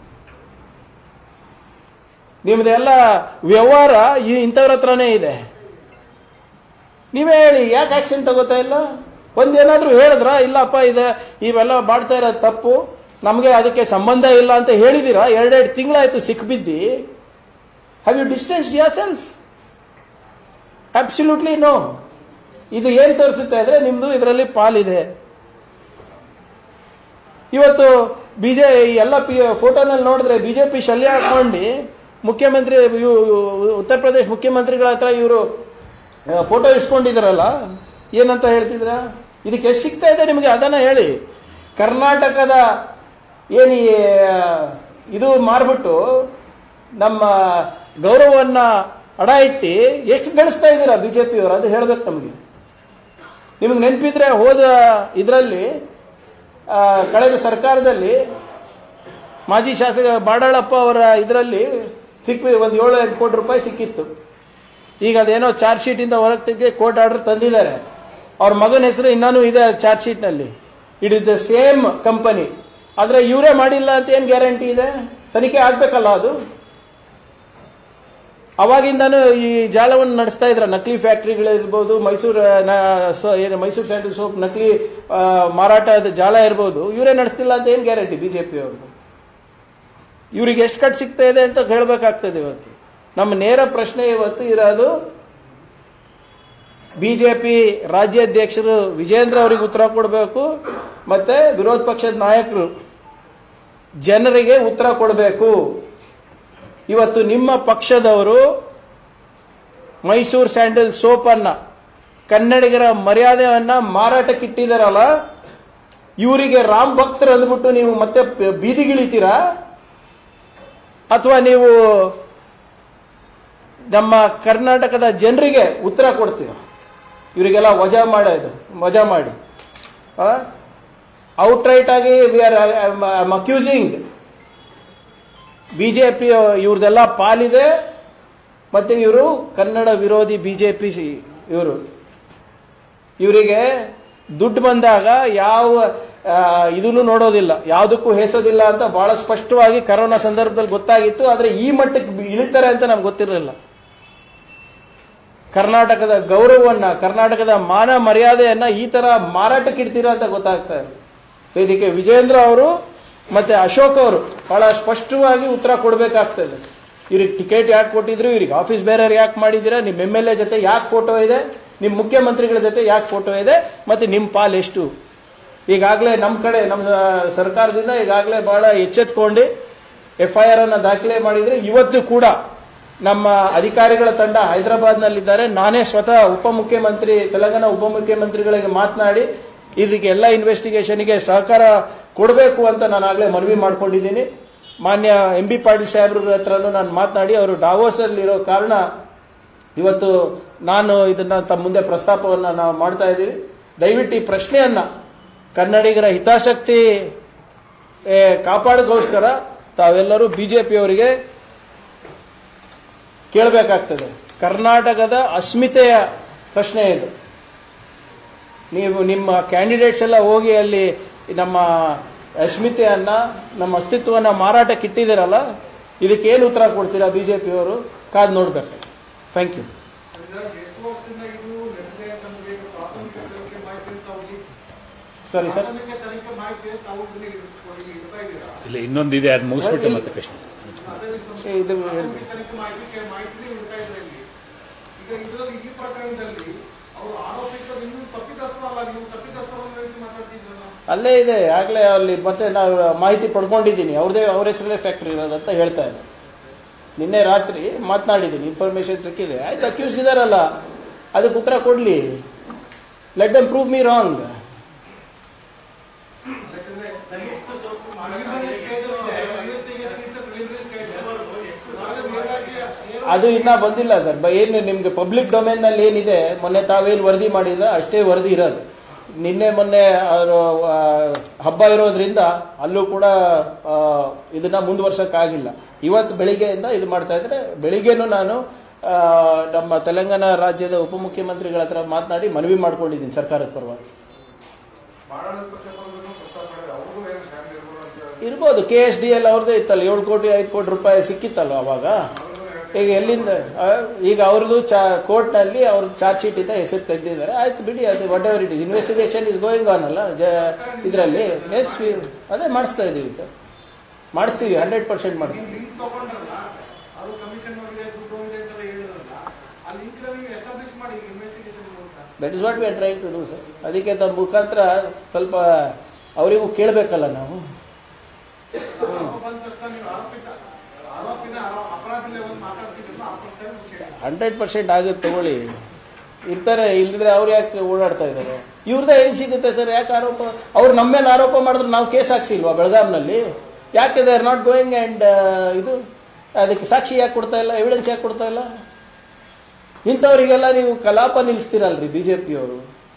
ನಿಮ್ದೆಲ್ಲ ವ್ಯವಹಾರ ಈ ಇಂಥವ್ರ ಹತ್ರನೇ ಇದೆ ನೀವೇ ಹೇಳಿ ಯಾಕೆ ಆಕ್ಷನ್ ತಗೋತಾ ಇಲ್ಲ ಒಂದೇನಾದ್ರೂ ಹೇಳಿದ್ರ ಇಲ್ಲಪ್ಪ ಇದೆ ಇವೆಲ್ಲ ಮಾಡ್ತಾ ಇರೋದು ತಪ್ಪು ನಮಗೆ ಅದಕ್ಕೆ ಸಂಬಂಧ ಇಲ್ಲ ಅಂತ ಹೇಳಿದಿರಾ ಎರಡೆರಡು ತಿಂಗಳಾಯ್ತು ಸಿಕ್ಬಿದ್ದಿ have you distance yourself absolutely no ಇದು ಏನ್ ತೋರಿಸುತ್ತೆ ಅಂದ್ರೆ ನಿಮ್ದು ಇದರಲ್ಲಿ ಪಾಲಿದೆ ಇವತ್ತು ಬಿಜೆ ಎಲ್ಲ ಪಿ ಫೋಟೋನಲ್ಲಿ ನೋಡಿದ್ರೆ ಬಿಜೆಪಿ ಶಲ್ಯ ಹಾಕೊಂಡು ಮುಖ್ಯಮಂತ್ರಿ ಇವ್- ಇವ್- ಉತ್ತರ ಪ್ರದೇಶ ಮುಖ್ಯಮಂತ್ರಿಗಳ ಹತ್ರ ಇವರು ಫೋಟೋ ಇಸ್ಕೊಂಡಿದ್ರಲ್ಲ ಏನಂತ ಹೇಳ್ತಿದ್ರ ಇದಕ್ಕೆ ಎಷ್ಟು ಸಿಗ್ತಾ ಇದೆ ನಿಮಗೆ ಅದನ್ನ ಹೇಳಿ ಕರ್ನಾಟಕದ ಏನು ಈ, ಇದು ಮಾರ್ಬಿಟ್ಟು ನಮ್ಮ ಗೌರವವನ್ನ ಅಡ ಇಟ್ಟು ಎಷ್ಟು ಗಳಿಸ್ತಾ ಇದ್ದೀರಾ ಬಿಜೆಪಿಯವರು ಅದು ಹೇಳ್ಬೇಕು ನಮಗೆ ನಿಮಗೆ ನೆನಪಿದ್ರೆ ಹೋದ ಇದರಲ್ಲಿ ಕಳೆದ ಸರ್ಕಾರದಲ್ಲಿ ಮಾಜಿ ಶಾಸಕ ಬಾಡಾಳಪ್ಪ ಅವರ ಇದರಲ್ಲಿ ಸಿಕ್ಕಿ ಒಂದು ಏಳು ಎಂಟು ಕೋಟಿ ರೂಪಾಯಿ ಸಿಕ್ಕಿತ್ತು ಈಗ ಅದೇನೋ ಚಾರ್ಜ್ ಶೀಟ್ ಇಂದ ಹೊರಗೆ ತೆಗೆ ಕೋರ್ಟ್ ಆರ್ಡರ್ ತಂದಿದ್ದಾರೆ ಅವ್ರ ಮಗನ ಹೆಸರು ಇನ್ನೂ ಇದೆ ಚಾರ್ಜ್ ಶೀಟ್ ನಲ್ಲಿ it is the same company ಆದ್ರೆ ಇವರೇ ಮಾಡಿಲ್ಲ ಅಂತ ಏನ್ ಗ್ಯಾರಂಟಿ ಇದೆ ತನಿಖೆ ಆಗ್ಬೇಕಲ್ಲ ಅದು ಅವಾಗಿಂದಾನು ಈ ಜಾಲವನ್ನು ನಡೆಸ್ತಾ ಇದ್ರ ನಕಲಿ ಫ್ಯಾಕ್ಟರಿಗಳಿರ್ಬೋದು ಮೈಸೂರು ಆ, ನ- ಸ- ಏನು ಮೈಸೂರು ಸ್ಯಾಂಡಲ್ ಸೋಪ್ ನಕಲಿ ಆ, ಮಾರಾಟದ ಜಾಲ ಇರ್ಬೋದು ಇವರೇ ನಡೆಸ್ತಿಲ್ಲ ಅಂತ ಏನ್ ಗ್ಯಾರಂಟಿ ಬಿಜೆಪಿ ಅವ್ರದ್ದು ಇವ್ರಿಗೆ ಎಷ್ಟು ಕಟ್ ಸಿಗ್ತಾ ಇದೆ ಅಂತ ಹೇಳ್ಬೇಕಾಗ್ತದೆ ಇವತ್ತು ನಮ್ಮ ನೇರ ಪ್ರಶ್ನೆ ಇವತ್ತು ಇರೋದು ಬಿಜೆಪಿ ರಾಜ್ಯಾಧ್ಯಕ್ಷರು ವಿಜೇಂದ್ರ ಅವರಿಗೆ ಉತ್ತರ ಕೊಡಬೇಕು ಮತ್ತೆ ವಿರೋಧ ಪಕ್ಷದ ನಾಯಕರು ಜನರಿಗೆ ಉತ್ತರ ಕೊಡಬೇಕು ಇವತ್ತು ನಿಮ್ಮ ಪಕ್ಷದವರು ಮೈಸೂರು ಸ್ಯಾಂಡಲ್ ಸೋಪ್ ಅನ್ನ ಕನ್ನಡಿಗರ ಮರ್ಯಾದೆಯನ್ನ ಮಾರಾಟಕ್ಕಿಟ್ಟಿದಾರಲ್ಲ ಇವರಿಗೆ ರಾಮ್ ಭಕ್ತರು ಅಂದ್ಬಿಟ್ಟು ನೀವು ಮತ್ತೆ ಪ- ಬೀದಿಗಿಳಿತೀರಾ ಅಥವಾ ನೀವು ನಮ್ಮ ಕರ್ನಾಟಕದ ಜನರಿಗೆ ಉತ್ತರ ಕೊಡ್ತೀರಾ ಇವರಿಗೆಲ್ಲ ವಜಾ ಮಾಡೋದು ವಜಾ ಮಾಡಿ ಔಟ್ರೈಟ್ ಆಗಿ ವಿ ಆರ್ ಅಕ್ಯೂಸಿಂಗ್ ಬಿಜೆಪಿ ಇವ್ರದೆಲ್ಲ ಪಾಲಿದೆ ಮತ್ತೆ ಇವರು ಕನ್ನಡ ವಿರೋಧಿ ಬಿಜೆಪಿ ಇವರು ಇವರಿಗೆ ದುಡ್ಡು ಬಂದಾಗ ಯಾವ ಆ, ಇದನ್ನು ನೋಡೋದಿಲ್ಲ ಯಾವುದಕ್ಕೂ ಹೇಸೋದಿಲ್ಲ ಅಂತ ಬಹಳ ಸ್ಪಷ್ಟವಾಗಿ ಕರೋನಾ ಸಂದರ್ಭದಲ್ಲಿ ಗೊತ್ತಾಗಿತ್ತು ಆದ್ರೆ ಈ ಮಟ್ಟಕ್ಕೆ ಇಳಿತಾರೆ ಅಂತ ನಮ್ಗೆ ಗೊತ್ತಿರಲಿಲ್ಲ ಕರ್ನಾಟಕದ ಗೌರವವನ್ನ ಕರ್ನಾಟಕದ ಮಾನ ಮರ್ಯಾದೆಯನ್ನ ಈ ತರ ಮಾರಾಟಕ್ಕೆ ಇಡ್ತೀರಾ ಅಂತ ಗೊತ್ತಾಗ್ತಾ ಇದೆ ಇದಕ್ಕೆ ವಿಜೇಂದ್ರ ಅವರು ಮತ್ತೆ ಅಶೋಕ್ ಅವರು ಬಹಳ ಸ್ಪಷ್ಟವಾಗಿ ಉತ್ತರ ಕೊಡಬೇಕಾಗ್ತದೆ ಇವ್ರಿಗೆ ಟಿಕೆಟ್ ಯಾಕೆ ಕೊಟ್ಟಿದ್ರು ಇವ್ರಿಗೆ ಆಫೀಸ್ ಬೇರೆಯವ್ರು ಯಾಕೆ ಮಾಡಿದ್ದೀರಾ ನಿಮ್ಮ ಎಮ್ ಎಲ್ ಎ ಜೊತೆ ಯಾಕೆ ಫೋಟೋ ಇದೆ ನಿಮ್ಮ ಮುಖ್ಯಮಂತ್ರಿಗಳ ಜೊತೆ ಯಾಕೆ ಫೋಟೋ ಇದೆ ಮತ್ತೆ ನಿಮ್ಮ ಪಾಲ್ ಎಷ್ಟು ಈಗಾಗಲೇ ನಮ್ಮ ಕಡೆ ನಮ್ಮ ಸರ್ಕಾರದಿಂದ ಈಗಾಗಲೇ ಬಹಳ ಎಚ್ಚೆತ್ಕೊಂಡು ಎಫ್ ಐ ಆರ್ ಅನ್ನ ದಾಖಲೆ ಮಾಡಿದ್ರೆ ಇವತ್ತು ಕೂಡ ನಮ್ಮ ಅಧಿಕಾರಿಗಳ ತಂಡ ಹೈದರಾಬಾದ್ನಲ್ಲಿದ್ದಾರೆ ನಾನೇ ಸ್ವತಃ ಉಪಮುಖ್ಯಮಂತ್ರಿ ತೆಲಂಗಾಣ ಉಪಮುಖ್ಯಮಂತ್ರಿಗಳಿಗೆ ಮಾತನಾಡಿ ಇದಕ್ಕೆ ಎಲ್ಲ ಇನ್ವೆಸ್ಟಿಗೇಷನ್ಗೆ ಸಹಕಾರ ಕೊಡಬೇಕು ಅಂತ ನಾನು ಆಗಲೇ ಮನವಿ ಮಾಡ್ಕೊಂಡಿದ್ದೀನಿ ಮಾನ್ಯ ಎಂ ಬಿ ಪಾಟೀಲ್ ಸಾಹೇಬ್ರ ಹತ್ರನೂ ನಾನು ಮಾತನಾಡಿ ಅವರು ಡಾವೋಸ್ ಅಲ್ಲಿ ಇರೋ ಕಾರಣ ಇವತ್ತು ನಾನು ಇದನ್ನ ತಮ್ಮ ಮುಂದೆ ಪ್ರಸ್ತಾಪವನ್ನ ನಾವು ಮಾಡ್ತಾ ಇದ್ದೀವಿ ದಯವಿಟ್ಟು ಈ ಪ್ರಶ್ನೆಯನ್ನ ಕನ್ನಡಿಗರ ಹಿತಾಸಕ್ತಿ ಏ, ಕಾಪಾಡೋಗೋಸ್ಕರ ತಾವೆಲ್ಲರೂ ಬಿಜೆಪಿಯವರಿಗೆ ಕೇಳಬೇಕಾಗ್ತದೆ ಕರ್ನಾಟಕದ ಅಸ್ಮಿತೆಯ ಪ್ರಶ್ನೆ ಇದು ನೀವು ನಿಮ್ಮ ಕ್ಯಾಂಡಿಡೇಟ್ಸ್ ಎಲ್ಲ ಹೋಗಿ ಅಲ್ಲಿ ನಮ್ಮ ಅಸ್ಮಿತೆಯನ್ನ ನಮ್ಮ ಅಸ್ತಿತ್ವವನ್ನ ಮಾರಾಟಕ್ಕೆ ಇಟ್ಟಿದ್ದೀರಲ್ಲ ಇದಕ್ಕೆ ಏನು ಉತ್ತರ ಕೊಡ್ತೀರಾ ಬಿಜೆಪಿಯವರು ಕಾದ್ ನೋಡ್ಬೇಕು ಥ್ಯಾಂಕ್ ಯು ಎಷ್ಟು ವರ್ಷದಿಂದ ಇದು ನಡೆದಿದೆ ಅಂತ ನಮಗೆ ಪ್ರಾಥಮಿಕ ತನಿಖೆ ಮಾಹಿತಿ ತಾವು ಸರಿ ಸರ್ ಪ್ರಾಥಮಿಕ ತನಿಖೆ ಮಾಹಿತಿ ತಾವು ಇದನ್ನ ಇಲ್ಲಿ ಇಡ್ತಾ ಇದ್ದೀರಾ ಇಲ್ಲ ಇನ್ನೊಂದಿದೆ ಅದು ಮುಗಿಸ್ಬಿಟ್ಟು ಮತ್ತೆ ಪ್ರಶ್ನೆ ಅದೇ ನೀವು ಏ, ಇದು ಪ್ರಾಥಮಿಕ ತನಿಖೆ ಮಾಹಿತಿ ಕೆ- ಮಾಹಿತಿ ಇಡ್ತಾ ಇದ್ರೆ ಇಲ್ಲಿ ಈಗ ಇದರಲ್ಲಿ ಈ ಪ್ರಕರಣದಲ್ಲಿ ಅವರು ಆರೋಪಿತರು ಇನ್ನೂ ತಪ್ಪಿತಸ್ಥರಲ್ಲ ನೀವು ತಪ್ಪಿತಸ್ಥರನ್ನ ರೀತಿ ಮಾತಾಡ್ತಿದ್ರಲ್ಲ ಅಲ್ಲೇ ಇದೆ ಆಗ್ಲೇ ಅಲ್ಲಿ ಮತ್ತೆ ನಾವು ಮಾಹಿತಿ ಪಡ್ಕೊಂಡಿದ್ದೀನಿ ಅವ್ರದೇ ಅವ್ರ ಹೆಸರಲ್ಲೇ ಫ್ಯಾಕ್ಟ್ರಿ ಇರೋದಂತ ಹೇಳ್ತಾ ಇದ್ದಾರೆ ನಿನ್ನೆ ರಾತ್ರಿ ಮಾತನಾಡಿದ್ದೀನಿ ಇನ್ಫಾರ್ಮೇಶನ್ ಸಿಕ್ಕಿದೆ ಆಯ್ತು ಅಕ್ಯೂಸ್ ಇದಾರಲ್ಲ ಅದಕ್ಕೆ ಉತ್ತರ ಕೊಡ್ಲಿ let them prove me wrong ಅದು ಇನ್ನ ಬಂದಿಲ್ಲ ಸರ್ ಬ- ಏನು ನಿಮ್ಗೆ ಪಬ್ಲಿಕ್ ಡೊಮೇನ್ ನಲ್ಲಿ ಏನಿದೆ ಮೊನ್ನೆ ತಾವೇನು ವರದಿ ಮಾಡಿಲ್ಲ ಅಷ್ಟೇ ವರದಿ ಇರೋದು ನಿನ್ನೆ ಮೊನ್ನೆ ಅವ್ರು, ಆ, ಹಬ್ಬ ಇರೋದ್ರಿಂದ ಅಲ್ಲೂ ಕೂಡ ಆ, ಇದನ್ನ ಮುಂದುವರ್ಸಕ್ಕಾಗಿಲ್ಲ ಇವತ್ತು ಬೆಳಿಗ್ಗೆಯಿಂದ ಇದು ಮಾಡ್ತಾ ಇದ್ರೆ ಬೆಳಿಗ್ಗೆನೂ ನಾನು ಆ, ನಮ್ಮ ತೆಲಂಗಾಣ ರಾಜ್ಯದ ಉಪಮುಖ್ಯಮಂತ್ರಿಗಳ ಹತ್ರ ಮಾತನಾಡಿ ಮನವಿ ಮಾಡ್ಕೊಂಡಿದ್ದೀನಿ ಸರ್ಕಾರದ ಪರವಾಗಿ ಇರ್ಬೋದು ಕೆ ಎಸ್ ಡಿ ಎಲ್ ಅವ್ರದ್ದೇ ಇತ್ತಲ್ಲ ಏಳು ಕೋಟಿ ಐದು ಕೋಟಿ ರೂಪಾಯಿ ಸಿಕ್ಕಿತ್ತಲ್ಲ ಅವಾಗ ಈಗ ಎಲ್ಲಿಂದ ಆ, ಈಗ ಅವ್ರದ್ದು ಚಾ ಕೋರ್ಟ್ನಲ್ಲಿ ಅವ್ರ ಚಾರ್ಜ್ ಶೀಟ್ ಇಂದ ಹೆಸರು ತೆಗೆದಿದ್ದಾರೆ ಆಯ್ತು ಬಿಡಿ ಅದು whatever it is investigation is going on ಅಲ್ಲ ಜ ಇದರಲ್ಲಿ ಎಸ್ ಅದೇ ಮಾಡಿಸ್ತಾ ಇದ್ದೀವಿ ಸರ್ ಮಾಡಿಸ್ತೀವಿ ಹಂಡ್ರೆಡ್ ಪರ್ಸೆಂಟ್ ಮಾಡಿಸ್ತೀವಿ ಲಿಂಕ್ ತಗೊಂಡ್ರಲ್ಲ ಅದು ಕಮಿಷನ್ ಹೋಗಿದೆ ದುಡ್ಡು ಹೋಗಿದೆ ಅಂತ ಹೇಳಿದ್ರಲ್ಲ ಆ ಲಿಂಕ್ ನೀವು ಎಸ್ಟಾಬ್ಲಿಷ್ ಮಾಡಿ ಇನ್ವೆಸ್ಟಿಗೇಷನ್ ಮೂಲಕ that is what we are trying to do sir ಅದಕ್ಕೆ ತಮ್ಮ ಮುಖಾಂತರ ಸ್ವಲ್ಪ ಅವರಿಗೂ ಕೇಳಬೇಕಲ್ಲ ನಾವು ಆರೋಪ ಬಂದ ತಕ್ಷಣ ನೀವು ಆರೋಪಿತ ಆರೋಪಿನ ಆರೋ- ಅಪರಾಧಿನೇ ಹಂಡ್ರೆಡ್ ಪರ್ಸೆಂಟ್ ಆಗುತ್ತೆ ತಗೊಳ್ಳಿ ಇರ್ತಾರೆ ಇಲ್ಲದ್ರೆ ಅವ್ರು ಯಾಕೆ ಓಡಾಡ್ತಾ ಇದ್ದಾರೆ ಇವ್ರದ್ದೇ ಏನು ಸಿಗುತ್ತೆ ಸರ್ ಯಾಕೆ ಆರೋಪ ಅವ್ರು ನಮ್ಮ ಮೇಲೆ ಆರೋಪ ಮಾಡಿದ್ರು ನಾವು ಕೇಸ್ ಹಾಕ್ಸಿಲ್ವಾ ಬೆಳಗಾಂನಲ್ಲಿ ಯಾಕೆ they are not going and ಇದು ಅದಕ್ಕೆ ಸಾಕ್ಷಿ ಯಾಕೆ ಕೊಡ್ತಾ ಇಲ್ಲ ಎವಿಡೆನ್ಸ್ ಯಾಕೆ ಕೊಡ್ತಾ ಇಲ್ಲ ಇಂಥವರಿಗೆಲ್ಲ ನೀವು ಕಲಾಪ ನಿಲ್ಲಿಸ್ತೀರಲ್ರಿ ಬಿ ಜೆ ಪಿಯವರು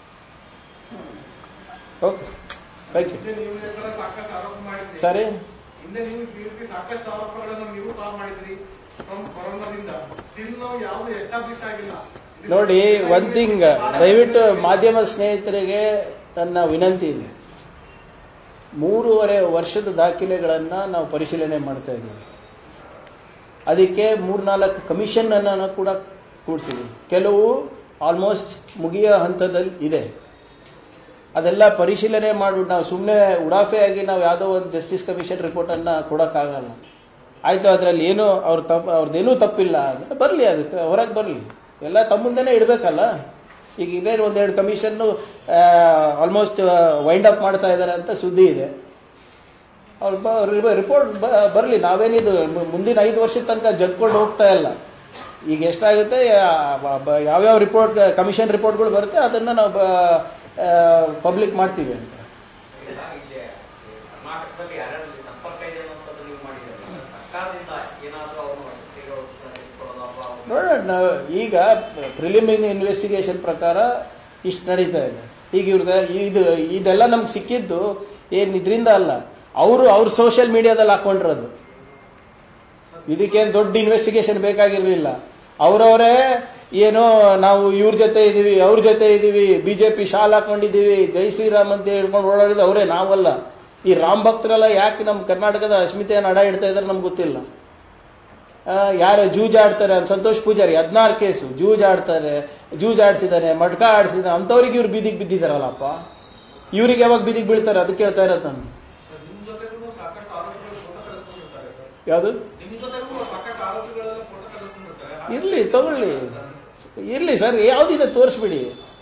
ಓಕೆ ಥ್ಯಾಂಕ್ ಯು ಹಿಂದೆ ನೀವು ಈ ಸಲ ಸಾಕಷ್ಟು ಆರೋಪ ಮಾಡಿದ್ರಿ ಸರಿ ಹಿಂದೆ ನೀವು ಈ ರೀತಿ ಸಾಕಷ್ಟು ಆರೋಪಗಳನ್ನು ನೀವು ಸಹ ಮಾಡಿದ್ರಿ ಫ್ರಮ್ ಕೊರೋನಾದಿಂದ ಸ್ಟಿಲ್ ನಾವು ಯಾವುದು ಎಸ್ಟಾಬ್ಲಿಷ್ ಆಗಿಲ್ಲ ನೋಡಿ ಒನ್ ಥಿಂಗ್ ದಯವಿಟ್ಟು ಮಾಧ್ಯಮ ಸ್ನೇಹಿತರಿಗೆ ನನ್ನ ವಿನಂತಿ ಇದೆ ಮೂರುವರೆ ವರ್ಷದ ದಾಖಲೆಗಳನ್ನು ನಾವು ಪರಿಶೀಲನೆ ಮಾಡ್ತಾ ಇದ್ದೀವಿ ಅದಕ್ಕೆ ಮೂರ್ನಾಲ್ಕು ಕಮಿಷನ್ ಅನ್ನು ಕೂಡ ಕೂಡಿಸಿದ್ವಿ ಕೆಲವು ಆಲ್ಮೋಸ್ಟ್ ಮುಗಿಯೋ ಹಂತದಲ್ಲಿ ಇದೆ ಅದೆಲ್ಲ ಪರಿಶೀಲನೆ ಮಾಡಿಬಿಟ್ಟು ನಾವು ಸುಮ್ಮನೆ ಉಡಾಫೆಯಾಗಿ ನಾವು ಯಾವುದೋ ಒಂದು ಜಸ್ಟಿಸ್ ಕಮಿಷನ್ ರಿಪೋರ್ಟನ್ನು ಕೊಡೋಕ್ಕಾಗಲ್ಲ ಆಯಿತು ಅದರಲ್ಲಿ ಏನೂ ಅವ್ರ ತಪ್ಪು ಅವ್ರದ್ದೇನೂ ತಪ್ಪಿಲ್ಲ ಅಂದರೆ ಬರಲಿ ಅದಕ್ಕೆ ಹೊರಗೆ ಬರಲಿ ಎಲ್ಲ ತಮ್ಮ ಮುಂದೆನೇ ಇಡಬೇಕಲ್ಲ ಈಗ ಇದೇ ಒಂದೆರಡು ಕಮಿಷನ್ನು ಆಲ್ಮೋಸ್ಟ್ ವೈಂಡ್ ಅಪ್ ಮಾಡ್ತಾ ಇದ್ದಾರೆ ಅಂತ ಸುದ್ದಿ ಇದೆ ಅವ್ರು ರಿಪೋರ್ಟ್ ಬರಲಿ ನಾವೇನಿದು ಮು- ಮುಂದಿನ ಐದು ವರ್ಷದ ತನಕ ಜಗ್ಕೊಂಡು ಹೋಗ್ತಾ ಇಲ್ಲ ಈಗ ಎಷ್ಟಾಗುತ್ತೆ ಯಾ- ಬ- ಬ- ಯಾವ್ಯಾವ ರಿಪೋರ್ಟ್ ಕಮಿಷನ್ ರಿಪೋರ್ಟ್ಗಳು ಬರುತ್ತೆ ಅದನ್ನು ನಾವು ಪಬ್ಲಿಕ್ ಮಾಡ್ತೀವಿ ಅಂತ ಇಲ್ಲಿ ಕರ್ನಾಟಕದಲ್ಲಿ ಯಾರ್ಯಾರಲ್ಲಿ ಸಂಪರ್ಕ ಇದೆ ಅನ್ನೋದು ನೀವು ಮಾಡಿದ್ದೀರಲ್ಲ ಸರ್ಕಾರದಿಂದ ಏನಾದರೂ ಅವರು ವಸತಿಗಳು ಇಟ್ಕೊಳ್ಳೋದು ಅಥವಾ ಅವ್ರು ನೋಡೋಣ ನಾವು ಈಗ ಪ್ರಿಲಿಮಿನರಿ ಇನ್ವೆಸ್ಟಿಗೇಷನ್ ಪ್ರಕಾರ ಇಷ್ಟು ನಡೀತಾ ಇದೆ ಈಗ ಇವ್ರದ್ದು ಇದು ಇದೆಲ್ಲ ನಮ್ಗೆ ಸಿಕ್ಕಿದ್ದು ಏನು ಇದರಿಂದ ಅಲ್ಲ ಅವರು ಅವ್ರ ಸೋಷಿಯಲ್ ಮೀಡಿಯಾದಲ್ಲಿ ಹಾಕೊಂಡಿರೋದು ಇದಕ್ಕೇನು ದೊಡ್ಡ ಇನ್ವೆಸ್ಟಿಗೇಷನ್ ಬೇಕಾಗಿರಲಿಲ್ಲ ಅವರವರೇ ಏನೋ ನಾವು ಇವ್ರ ಜೊತೆ ಇದೀವಿ ಅವ್ರ ಜೊತೆ ಇದೀವಿ ಬಿ ಜೆ ಪಿ ಶಾಲ್ ಹಾಕೊಂಡಿದ್ದೀವಿ ಜೈ ಶ್ರೀರಾಮ್ ಅಂತ ಹೇಳ್ಕೊಂಡು ಓಡಾಡಿದ್ದು ಅವರೇ ನಾವಲ್ಲ ಈ ರಾಮ್ ಭಕ್ತರೆಲ್ಲ ಯಾಕೆ ನಮ್ಮ ಕರ್ನಾಟಕದ ಅಸ್ಮಿತೆಯನ್ನು ಅಡ ಇಡ್ತಾ ಇದ್ದಾರೆ ನಮ್ಗೆ ಗೊತ್ತಿಲ್ಲ ಆ, ಯಾರು ಜೂಜ್ ಆಡ್ತಾರೆ ಅಂತ ಸಂತೋಷ್ ಪೂಜಾರಿ ಹದಿನಾರು ಕೇಸು ಜೂಜ್ ಆಡ್ತಾರೆ ಜೂಜ್ ಆಡ್ಸಿದಾನೆ ಮಡ್ಕ ಆಡ್ಸಿದಾನೆ ಅಂಥವ್ರಿಗೆ ಇವ್ರು ಬೀದಿಗೆ ಬಿದ್ದಿದಾರಲ್ಲಪ್ಪ ಇವ್ರಿಗೆ ಯಾವಾಗ ಬೀದಿಗೆ ಬೀಳ್ತಾರೆ ಅದಕ್ಕೆ ಕೇಳ್ತಾ ಇರೋದು ನಾನು ನಿಮ್ ಜೊತೆಗೂ ಸಾಕಷ್ಟು ಆರೋಪಿಗಳು ಫೋಟೋ ಕಳಿಸ್ಕೊಂಡಿರ್ತಾರೆ ಸರ್ ಯಾವುದು ನಿಮ್ ಜೊತೆಗೂ ಸಾಕಷ್ಟು ಆರೋಪಿಗಳೆಲ್ಲ ಫೋಟೋ ಕಳಿಸ್ಕೊಂಡಿರ್ತಾರೆ ಇರ್ಲಿ ತಗೊಳ್ಳಿ ಇರ್ಲಿ ಸರ್ ಯಾವ್ದಿದೆ ತೋರಿಸ್ಬಿಡಿ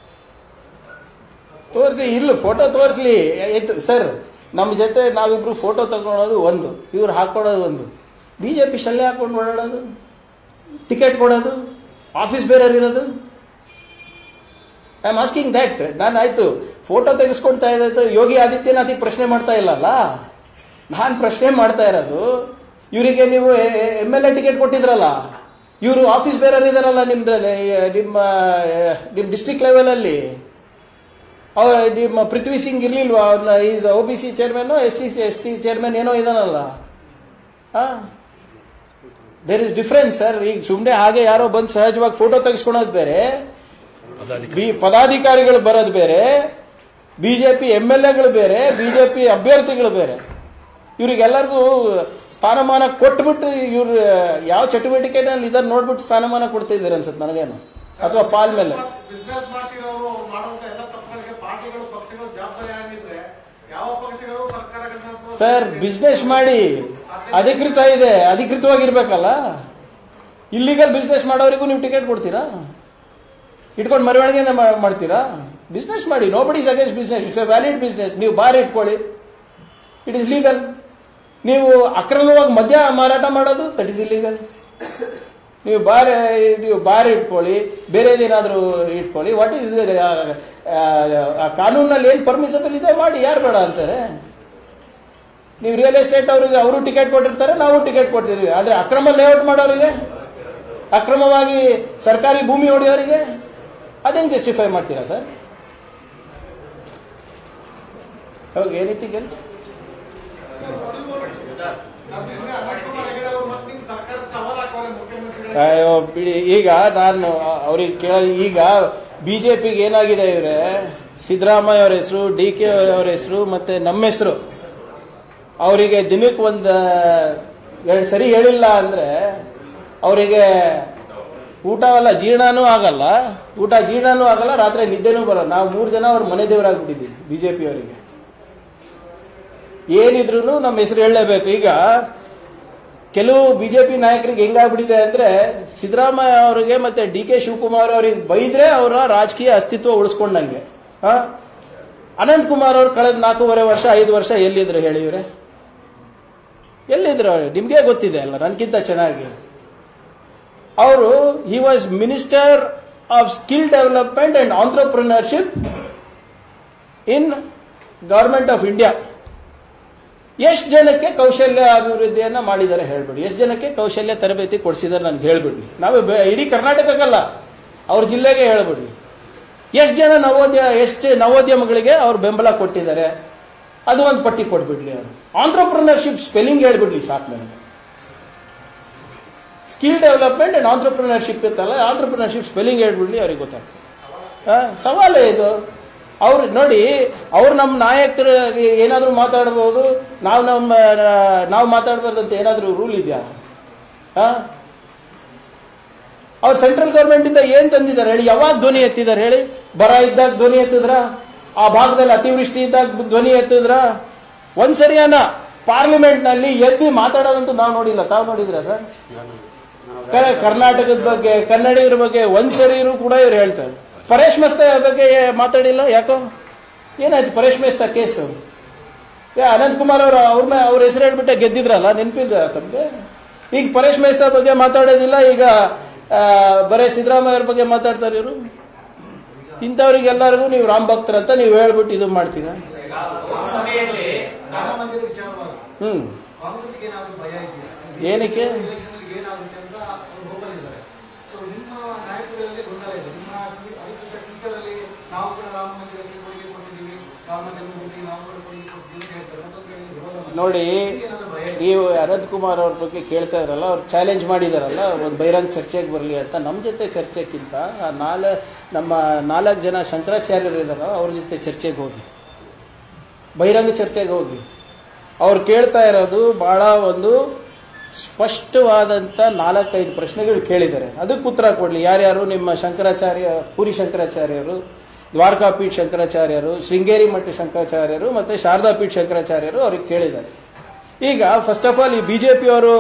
ತೋರಿಸಿ ಇರ್ಲಿ ಫೋಟೋ ತೋರಿಸ್ಲಿ ಆಯ್ತು ಸರ್ ನಮ್ಮ ಜೊತೆ ನಾವಿಬ್ರು ಫೋಟೋ ತಗೊಳೋದು ಒಂದು ಇವ್ರು ಹಾಕೊಳ್ಳೋದು ಒಂದು ಬಿ ಜೆ ಪಿ ಶಲ್ಯ ಹಾಕೊಂಡು ಓಡಾಡೋದು ಟಿಕೆಟ್ ಕೊಡೋದು ಆಫೀಸ್ ಬೇರೆಯವ್ರು ಇರೋದು ಐ ಆಮ್ ಆಸ್ಕಿಂಗ್ ದ್ಯಾಟ್ ನಾನು ಆಯ್ತು ಫೋಟೋ ತೆಗೆಸ್ಕೊಳ್ತಾ ಇದ್ದಾಯ್ತು ಯೋಗಿ ಆದಿತ್ಯನಾಥಿಗೆ ಪ್ರಶ್ನೆ ಮಾಡ್ತಾ ಇಲ್ಲಲ್ಲ ನಾನು ಪ್ರಶ್ನೆ ಮಾಡ್ತಾ ಇರೋದು ಇವರಿಗೆ ನೀವು ಎಮ್ ಎಲ್ ಎ ಟಿಕೆಟ್ ಕೊಟ್ಟಿದ್ರಲ್ಲ ಇವರು ಆಫೀಸ್ ಬೇರೆಯವ್ರು ಇದಾರಲ್ಲ ನಿಮ್ದ್ರಲ್ಲಿ ನಿಮ್ಮ ನಿಮ್ಮ ಡಿಸ್ಟ್ರಿಕ್ಟ್ ಲೆವೆಲಲ್ಲಿ ಅವ ನಿಮ್ಮ ಪೃಥ್ವಿ ಸಿಂಗ್ ಇರ್ಲಿಲ್ವಾ ಅವ್ರನ್ನ is O B C chairman S C S T chairman ಏನೋ ಇದಾನಲ್ಲ ದೇರ್ ಇಸ್ ಡಿಫ್ರೆನ್ಸ್ ಸರ್ ಈಗ ಸುಮ್ಮನೆ ಹಾಗೆ ಯಾರೋ ಬಂದು ಸಹಜವಾಗಿ ಫೋಟೋ ತೆಗೆಸ್ಕೊಳೋದು ಬೇರೆ ಬಿ ಪದಾಧಿಕಾರಿಗಳು ಬರೋದು ಬೇರೆ ಬಿಜೆಪಿ ಎಮ್ ಎಲ್ ಎಗಳು ಬೇರೆ ಬಿಜೆಪಿ ಅಭ್ಯರ್ಥಿಗಳು ಬೇರೆ ಇವರಿಗೆಲ್ಲರಿಗೂ ಸ್ಥಾನಮಾನ ಕೊಟ್ಬಿಟ್ಟು ಇವ್ರು ಯಾವ ಚಟುವಟಿಕೆನಲ್ಲಿ ಇದನ್ನ ನೋಡ್ಬಿಟ್ಟು ಸ್ಥಾನಮಾನ ಕೊಡ್ತಿದ್ದಾರೆ ಅನ್ಸುತ್ತೆ ನನಗೇನು ಅಥವಾ ಪಾಲ್ ಮೇಲೆ ಬಿಸ್ನೆಸ್ ಮಾಡ್ತಿರೋರು ಅವ್ರು ಮಾಡುವಂತ ಎಲ್ಲ ತಪ್ಪುಗಳಿಗೆ ಪಾರ್ಟಿಗಳು ಪಕ್ಷಗಳು ಜವಾಬ್ದಾರಿ ಆಗಿದ್ರೆ ಯಾವ ಪಕ್ಷಗಳು ಸರ್ಕಾರಗಳನ್ನ ಅಥವಾ ಸರ್ ಬಿಸ್ನೆಸ್ ಮಾಡಿ ಅಧಿಕೃತ ಇದೆ ಅಧಿಕೃತವಾಗಿರ್ಬೇಕಲ್ಲ ಇಲ್ಲಿಗಲ್ ಬಿಸ್ನೆಸ್ ಮಾಡೋರಿಗೂ ನೀವು ಟಿಕೆಟ್ ಕೊಡ್ತೀರಾ ಇಟ್ಕೊಂಡು ಮೆರವಣಿಗೆ ಮಾಡ್ತೀರಾ ಬಿಸ್ನೆಸ್ ಮಾಡಿ nobody is against business it's a valid business ನೀವು ಬಾರ್ ಇಟ್ಕೊಳ್ಳಿ ಇಟ್ ಇಸ್ ಲೀಗಲ್ ನೀವು ಅಕ್ರಮವಾಗಿ ಮದ್ಯ ಮಾರಾಟ ಮಾಡೋದು ದಟ್ ಇಸ್ ಇಲ್ಲೀಗಲ್ ನೀವು ಬಾರ್ ನೀವು ಬಾರ್ ಇಟ್ಕೊಳ್ಳಿ ಬೇರೆದೇನಾದ್ರೂ ಇಟ್ಕೊಳ್ಳಿ ವಾಟ್ ಈಸ್ ಕಾನೂನಲ್ಲಿ ಏನು ಪರ್ಮಿಸಬಲ್ ಇದೆ ಮಾಡಿ ಯಾರು ಬೇಡ ಅಂತಾರೆ ನೀವು ರಿಯಲ್ ಎಸ್ಟೇಟ್ ಅವರಿಗೆ ಅವರು ಟಿಕೆಟ್ ಕೊಟ್ಟಿರ್ತಾರೆ ನಾವು ಟಿಕೆಟ್ ಕೊಡ್ತೀವಿ ಆದ್ರೆ ಅಕ್ರಮ ಲೇಔಟ್ ಮಾಡೋರಿಗೆ ಅಕ್ರಮವಾಗಿ ಸರ್ಕಾರಿ ಭೂಮಿ ಹೊಡೆಯೋರಿಗೆ ಅದೇನು ಜಸ್ಟಿಫೈ ಮಾಡ್ತೀರಾ ಸರ್ ಓಕೆ ಎನಿಥಿಂಗ್ ಎಲ್ಸ್ ಅಧ್ಯಕ್ಷರೇ ಅನಂತ್ ಕುಮಾರ್ ಹೆಗಡೆ ಅವರು ಮತ್ತೆ ನಿಮ್ಗೆ ಸರ್ಕಾರಕ್ಕೆ ಸವಾಲ್ ಹಾಕೋರೆ ಮುಖ್ಯಮಂತ್ರಿಗಳು ಅಯ್ಯೋ ಬಿಡಿ ಈಗ ನಾನು ಅವ್ರಿಗೆ ಕೇಳ ಈಗ ಬಿಜೆಪಿಗೆ ಏನಾಗಿದೆ ಇವ್ರೆ ಸಿದ್ದರಾಮಯ್ಯ ಅವ್ರ ಹೆಸರು ಡಿ ಕೆ ಅವ್ರ ಹೆಸರು ಮತ್ತೆ ನಮ್ಮ ಹೆಸರು ಅವರಿಗೆ ದಿನಕ್ಕೆ ಒಂದು ಎರಡು ಸರಿ ಹೇಳಿಲ್ಲ ಅಂದ್ರೆ ಅವರಿಗೆ ಊಟವೆಲ್ಲ ಜೀರ್ಣನೂ ಆಗಲ್ಲ ಊಟ ಜೀರ್ಣನೂ ಆಗಲ್ಲ ರಾತ್ರಿ ನಿದ್ದೆನೂ ಬರಲ್ಲ ನಾವು ಮೂರು ಜನ ಅವ್ರ ಮನೆ ದೇವರಾಗ್ಬಿಟ್ಟಿದ್ದೀವಿ ಬಿಜೆಪಿ ಅವರಿಗೆ ಏನಿದ್ರು ನಮ್ಮ ಹೆಸರು ಹೇಳಲೇಬೇಕು ಈಗ ಕೆಲವು ಬಿಜೆಪಿ ನಾಯಕರಿಗೆ ಹೆಂಗಾಗ್ಬಿಟ್ಟಿದೆ ಅಂದ್ರೆ ಸಿದ್ದರಾಮಯ್ಯ ಅವರಿಗೆ ಮತ್ತೆ ಡಿ ಕೆ ಶಿವಕುಮಾರ್ ಅವರಿಗೆ ಬೈದ್ರೆ ಅವರ ರಾಜಕೀಯ ಅಸ್ತಿತ್ವ ಉಳಿಸ್ಕೊಂಡಂಗೆ ಆ? ಅನಂತ್ ಕುಮಾರ್ ಅವ್ರು ಕಳೆದ ನಾಲ್ಕೂವರೆ ವರ್ಷ ಐದು ವರ್ಷ ಎಲ್ಲಿದ್ರು ಹೇಳಿ ಇವ್ರೆ ಎಲ್ಲಿದ್ರು ಅವ್ರು? ನಿಮ್ಗೆ ಗೊತ್ತಿದೆ ಅಲ್ಲ ನನ್ಕಿಂತ ಚೆನ್ನಾಗಿ ಅವರು he was minister of skill development and entrepreneurship in government of India ಎಷ್ಟು ಜನಕ್ಕೆ ಕೌಶಲ್ಯ ಅಭಿವೃದ್ಧಿಯನ್ನ ಮಾಡಿದ್ದಾರೆ ಹೇಳ್ಬಿಡಿ ಎಷ್ಟು ಜನಕ್ಕೆ ಕೌಶಲ್ಯ ತರಬೇತಿ ಕೊಡಿಸಿದ್ದಾರೆ ನನ್ಗೆ ಹೇಳ್ಬಿಡಿ ನಾವು ಬೆ- ಇಡೀ ಕರ್ನಾಟಕಕ್ಕಲ್ಲ ಅವ್ರ ಜಿಲ್ಲೆಗೆ ಹೇಳ್ಬಿಡಿ ಎಷ್ಟು ಜನ ನವೋದ್ಯ ಎಷ್ಟು ನವೋದ್ಯಮಗಳಿಗೆ ಅವ್ರು ಬೆಂಬಲ ಕೊಟ್ಟಿದ್ದಾರೆ ಅದು ಒಂದು ಪಟ್ಟಿ ಕೊಟ್ಬಿಡ್ಲಿ ಅವರು ಆಂಟ್ರಪ್ರಿನರ್ಶಿಪ್ ಸ್ಪೆಲ್ಲಿಂಗ್ ಹೇಳ್ಬಿಡ್ಲಿ ಸಾಕು ನನಗೆ ಸ್ಕಿಲ್ ಡೆವಲಪ್ಮೆಂಟ್ ಅಂಡ್ ಆಂಟ್ರಪ್ರಿನರ್ಶಿಪ್ ಇತ್ತಲ್ಲ ಆಂಟ್ರಪ್ರಿನರ್ಶಿಪ್ ಸ್ಪೆಲ್ಲಿಂಗ್ ಹೇಳ್ಬಿಡ್ಲಿ ಅವ್ರಿಗೆ ಗೊತ್ತಾಗ್ತದೆ ಆ, ಸವಾಲೇ ಇದು ಅವ್ರು ನೋಡಿ ಅವ್ರು ನಮ್ಮ ನಾಯಕರು ಏನಾದರೂ ಮಾತಾಡ್ಬೋದು ನಾವು ನಮ್ಮ ನಾವು ಮಾತಾಡ್ಬಾರ್ದಂತ ಏನಾದರೂ ರೂಲ್ ಇದೆಯಾ ಆ? ಅವ್ರು ಸೆಂಟ್ರಲ್ ಗೌರ್ಮೆಂಟ್ ಇಂದ ಏನ್ ತಂದಿದ್ದಾರೆ ಹೇಳಿ ಯಾವಾಗ ಧ್ವನಿ ಎತ್ತಿದ್ದಾರೆ ಹೇಳಿ ಬರ ಇದ್ದಾಗ ಧ್ವನಿ ಎತ್ತಿದ್ರ ಆ ಭಾಗದಲ್ಲಿ ಅತಿವೃಷ್ಟಿ ಇದ್ದಾಗ ಧ್ವನಿ ಎತ್ತಿದ್ರ ಒಂದ್ಸರಿಯನ್ನ ಪಾರ್ಲಿಮೆಂಟ್ ನಲ್ಲಿ ಎದ್ದು ಮಾತಾಡೋದಂತೂ ನಾವು ನೋಡಿಲ್ಲ ತಾವು ನೋಡಿದ್ರ ಸರ್ ಕ- ಕರ್ನಾಟಕದ ಬಗ್ಗೆ ಕನ್ನಡಿಗರ ಬಗ್ಗೆ ಒಂದ್ಸರಿನೂ ಕೂಡ ಇವ್ರು ಹೇಳ್ತಾರೆ ಪರೇಶ್ ಮಸ್ತ ಬಗ್ಗೆ ಮಾತಾಡಿಲ್ಲ ಯಾಕೋ ಏನಾಯ್ತು ಪರೇಶ್ ಮೇಸ್ತಾ ಕೇಸು ಯಾ ಅನಂತ್ ಕುಮಾರ್ ಅವರು ಅವ್ರ ಮೇ ಅವ್ರ ಹೆಸರು ಹೇಳ್ಬಿಟ್ಟೆ ಗೆದ್ದಿದ್ರಲ್ಲ ನೆನಪಿಲ್ಲ ತಮಗೆ ಈಗ ಪರೇಶ್ ಮೇಸ್ತಾ ಬಗ್ಗೆ ಮಾತಾಡೋದಿಲ್ಲ ಈಗ ಆ, ಬರೇ ಸಿದ್ದರಾಮಯ್ಯ ಅವ್ರ ಬಗ್ಗೆ ಮಾತಾಡ್ತಾರೆ ಇವರು ಇಂಥವ್ರಿಗೆಲ್ಲರಿಗೂ ನೀವು ರಾಮ್ ಭಕ್ತರಂತ ನೀವು ಹೇಳ್ಬಿಟ್ಟು ಇದು ಮಾಡ್ತೀರಾ ಲೋಕಸಭೆಯಲ್ಲಿ ರಾಮ ಮಂದಿರ ವಿಚಾರವಾಗಿ ಹ್ಮ್ ಕಾಂಗ್ರೆಸ್ಗೆ ಏನಾದ್ರು ಭಯ ಇದೆಯಾ ಏನಕ್ಕೆ ಎಲೆಕ್ಷನ್ ಏನಾಗುತ್ತೆ ಅಂತ ಅವ್ರು ಹೋಗಲಿದ್ದಾರೆ ಸೊ ನಿಮ್ಮ ನಾಯಕರಲ್ಲಿ ಗೊಂದಲ ಇದೆ ನಿಮ್ಮ ಅದಕ್ಕೆ ಟೆಕ್ನಿಕಲ್ ನಾವು ಕೂಡ ರಾಮ ಮಂದಿರಕ್ಕೆ ಕೊಡುಗೆ ಕೊಟ್ಟಿದ್ದೀವಿ ರಾಮ ಜನ್ಮಭೂಮಿ ನಾವು ಕೂಡ ಕೊಡುಗೆ ಕೊಟ್ಟಿದ್ದೀವಿ ಅಂತ ಹೇಳ್ತಾರೆ ಮತ್ತೊಂದು ಕಡೆ ವಿರೋಧ ಮಾಡ್ತಾರೆ. ನೋಡಿ ಏನಾದ್ರು ಭಯ ಇದೆ? ನೀವು ಅನಂತ್ ಕುಮಾರ್ ಅವ್ರ ಬಗ್ಗೆ ಕೇಳ್ತಾ ಇದ್ರಲ್ಲ ಅವ್ರು ಚಾಲೆಂಜ್ ಮಾಡಿದಾರಲ್ಲ ಒಂದು ಬಹಿರಂಗ ಚರ್ಚೆಗೆ ಬರಲಿ ಅಂತ ನಮ್ಮ ಜೊತೆ ಚರ್ಚೆಗಿಂತ ಆ ನಾಲ ನಮ್ಮ ನಾಲ್ಕು ಜನ ಶಂಕರಾಚಾರ್ಯರು ಇದಾರ ಅವ್ರ ಜೊತೆ ಚರ್ಚೆಗೆ ಹೋಗಿ ಬಹಿರಂಗ ಚರ್ಚೆಗೆ ಹೋಗಿ ಅವ್ರು ಕೇಳ್ತಾ ಇರೋದು ಬಹಳ ಒಂದು ಸ್ಪಷ್ಟವಾದಂಥ ನಾಲ್ಕೈದು ಪ್ರಶ್ನೆಗಳು ಕೇಳಿದ್ದಾರೆ ಅದಕ್ಕೆ ಉತ್ತರ ಕೊಡಲಿ ಯಾರ್ಯಾರು ನಿಮ್ಮ ಶಂಕರಾಚಾರ್ಯ ಪುರಿ ಶಂಕರಾಚಾರ್ಯರು ದ್ವಾರಕಾಪೀಠ ಶಂಕರಾಚಾರ್ಯರು ಶೃಂಗೇರಿ ಮಠ ಶಂಕರಾಚಾರ್ಯರು ಮತ್ತು ಶಾರದಾಪೀಠ ಶಂಕರಾಚಾರ್ಯರು ಅವ್ರಿಗೆ ಕೇಳಿದ್ದಾರೆ ಈಗ ಫಸ್ಟ್ ಆಫ್ ಆಲ್ ಈ ಬಿ ಜೆ ಪಿಯವರು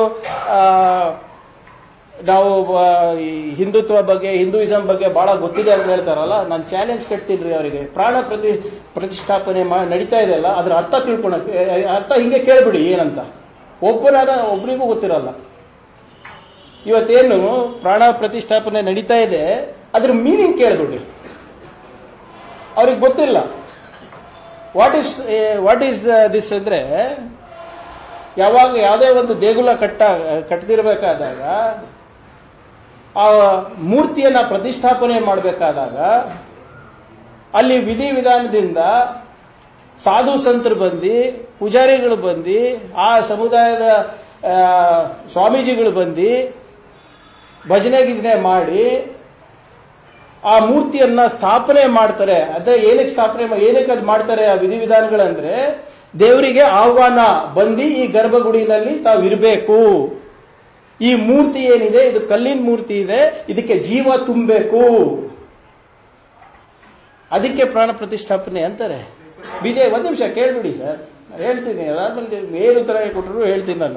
ನಾವು ಆ, ಈ ಹಿಂದುತ್ವ ಬಗ್ಗೆ ಹಿಂದೂಯಿಸಂ ಬಗ್ಗೆ ಬಹಳ ಗೊತ್ತಿದೆ ಅಂತ ಹೇಳ್ತಾರಲ್ಲ ನಾನು ಚಾಲೆಂಜ್ ಕಟ್ತೀನಿ ರೀ ಅವರಿಗೆ ಪ್ರಾಣ ಪ್ರತಿ ಪ್ರತಿಷ್ಠಾಪನೆ ಮಾ ನಡೀತಾ ಇದೆಯಲ್ಲ ಅದ್ರ ಅರ್ಥ ತಿಳ್ಕೊಳಕ್ಕೆ ಆ, ಅರ್ಥ ಹಿಂಗೆ ಕೇಳ್ಬಿಡಿ ಏನಂತ ಒಬ್ಬನಾದ ಒಬ್ರಿಗೂ ಗೊತ್ತಿರಲ್ಲ ಇವತ್ತೇನು ಪ್ರಾಣ ಪ್ರತಿಷ್ಠಾಪನೆ ನಡೀತಾ ಇದೆ ಅದ್ರ ಮೀನಿಂಗ್ ಕೇಳ್ಬಿಡಿ ಅವ್ರಿಗೆ ಗೊತ್ತಿಲ್ಲ what is what is this ಅಂದ್ರೆ ಯಾವಾಗ ಯಾವುದೇ ಒಂದು ದೇಗುಲ ಕಟ್ಟ ಕಟ್ಟದಿರಬೇಕಾದಾಗ ಆ ಮೂರ್ತಿಯನ್ನ ಪ್ರತಿಷ್ಠಾಪನೆ ಮಾಡಬೇಕಾದಾಗ ಅಲ್ಲಿ ವಿಧಿವಿಧಾನದಿಂದ ಸಾಧು ಸಂತರು ಬಂದು ಪೂಜಾರಿಗಳು ಬಂದು ಆ ಸಮುದಾಯದ ಆ, ಸ್ವಾಮೀಜಿಗಳು ಬಂದು ಭಜನೆ ಗಿಜನೆ ಮಾಡಿ ಆ ಮೂರ್ತಿಯನ್ನ ಸ್ಥಾಪನೆ ಮಾಡ್ತಾರೆ ಅದೇ ಏನಕ್ಕೆ ಸ್ಥಾಪನೆ ಮಾ- ಏನಕ್ಕೆ ಅದು ಮಾಡ್ತಾರೆ ಆ ವಿಧಿವಿಧಾನಗಳಂದ್ರೆ ದೇವರಿಗೆ ಆಹ್ವಾನ ಬಂದು ಈ ಗರ್ಭಗುಡಿನಲ್ಲಿ ತಾವು ಇರಬೇಕು ಈ ಮೂರ್ತಿ ಏನಿದೆ ಇದು ಕಲ್ಲಿನ ಮೂರ್ತಿ ಇದೆ ಇದಕ್ಕೆ ಜೀವ ತುಂಬಬೇಕು ಅದಕ್ಕೆ ಪ್ರಾಣ ಪ್ರತಿಷ್ಠಾಪನೆ ಅಂತಾರೆ ಬಿಜೆ ಒಂದ್ ನಿಮಿಷ ಕೇಳ್ಬಿಡಿ ಸರ್ ನಾನ್ ಹೇಳ್ತೀನಿ ಅದಾದ್ಮೇಲೆ ನೀವು ಏನು ಉತ್ತರ ಕೊಟ್ಟರು ಹೇಳ್ತೀನಿ ನಾನು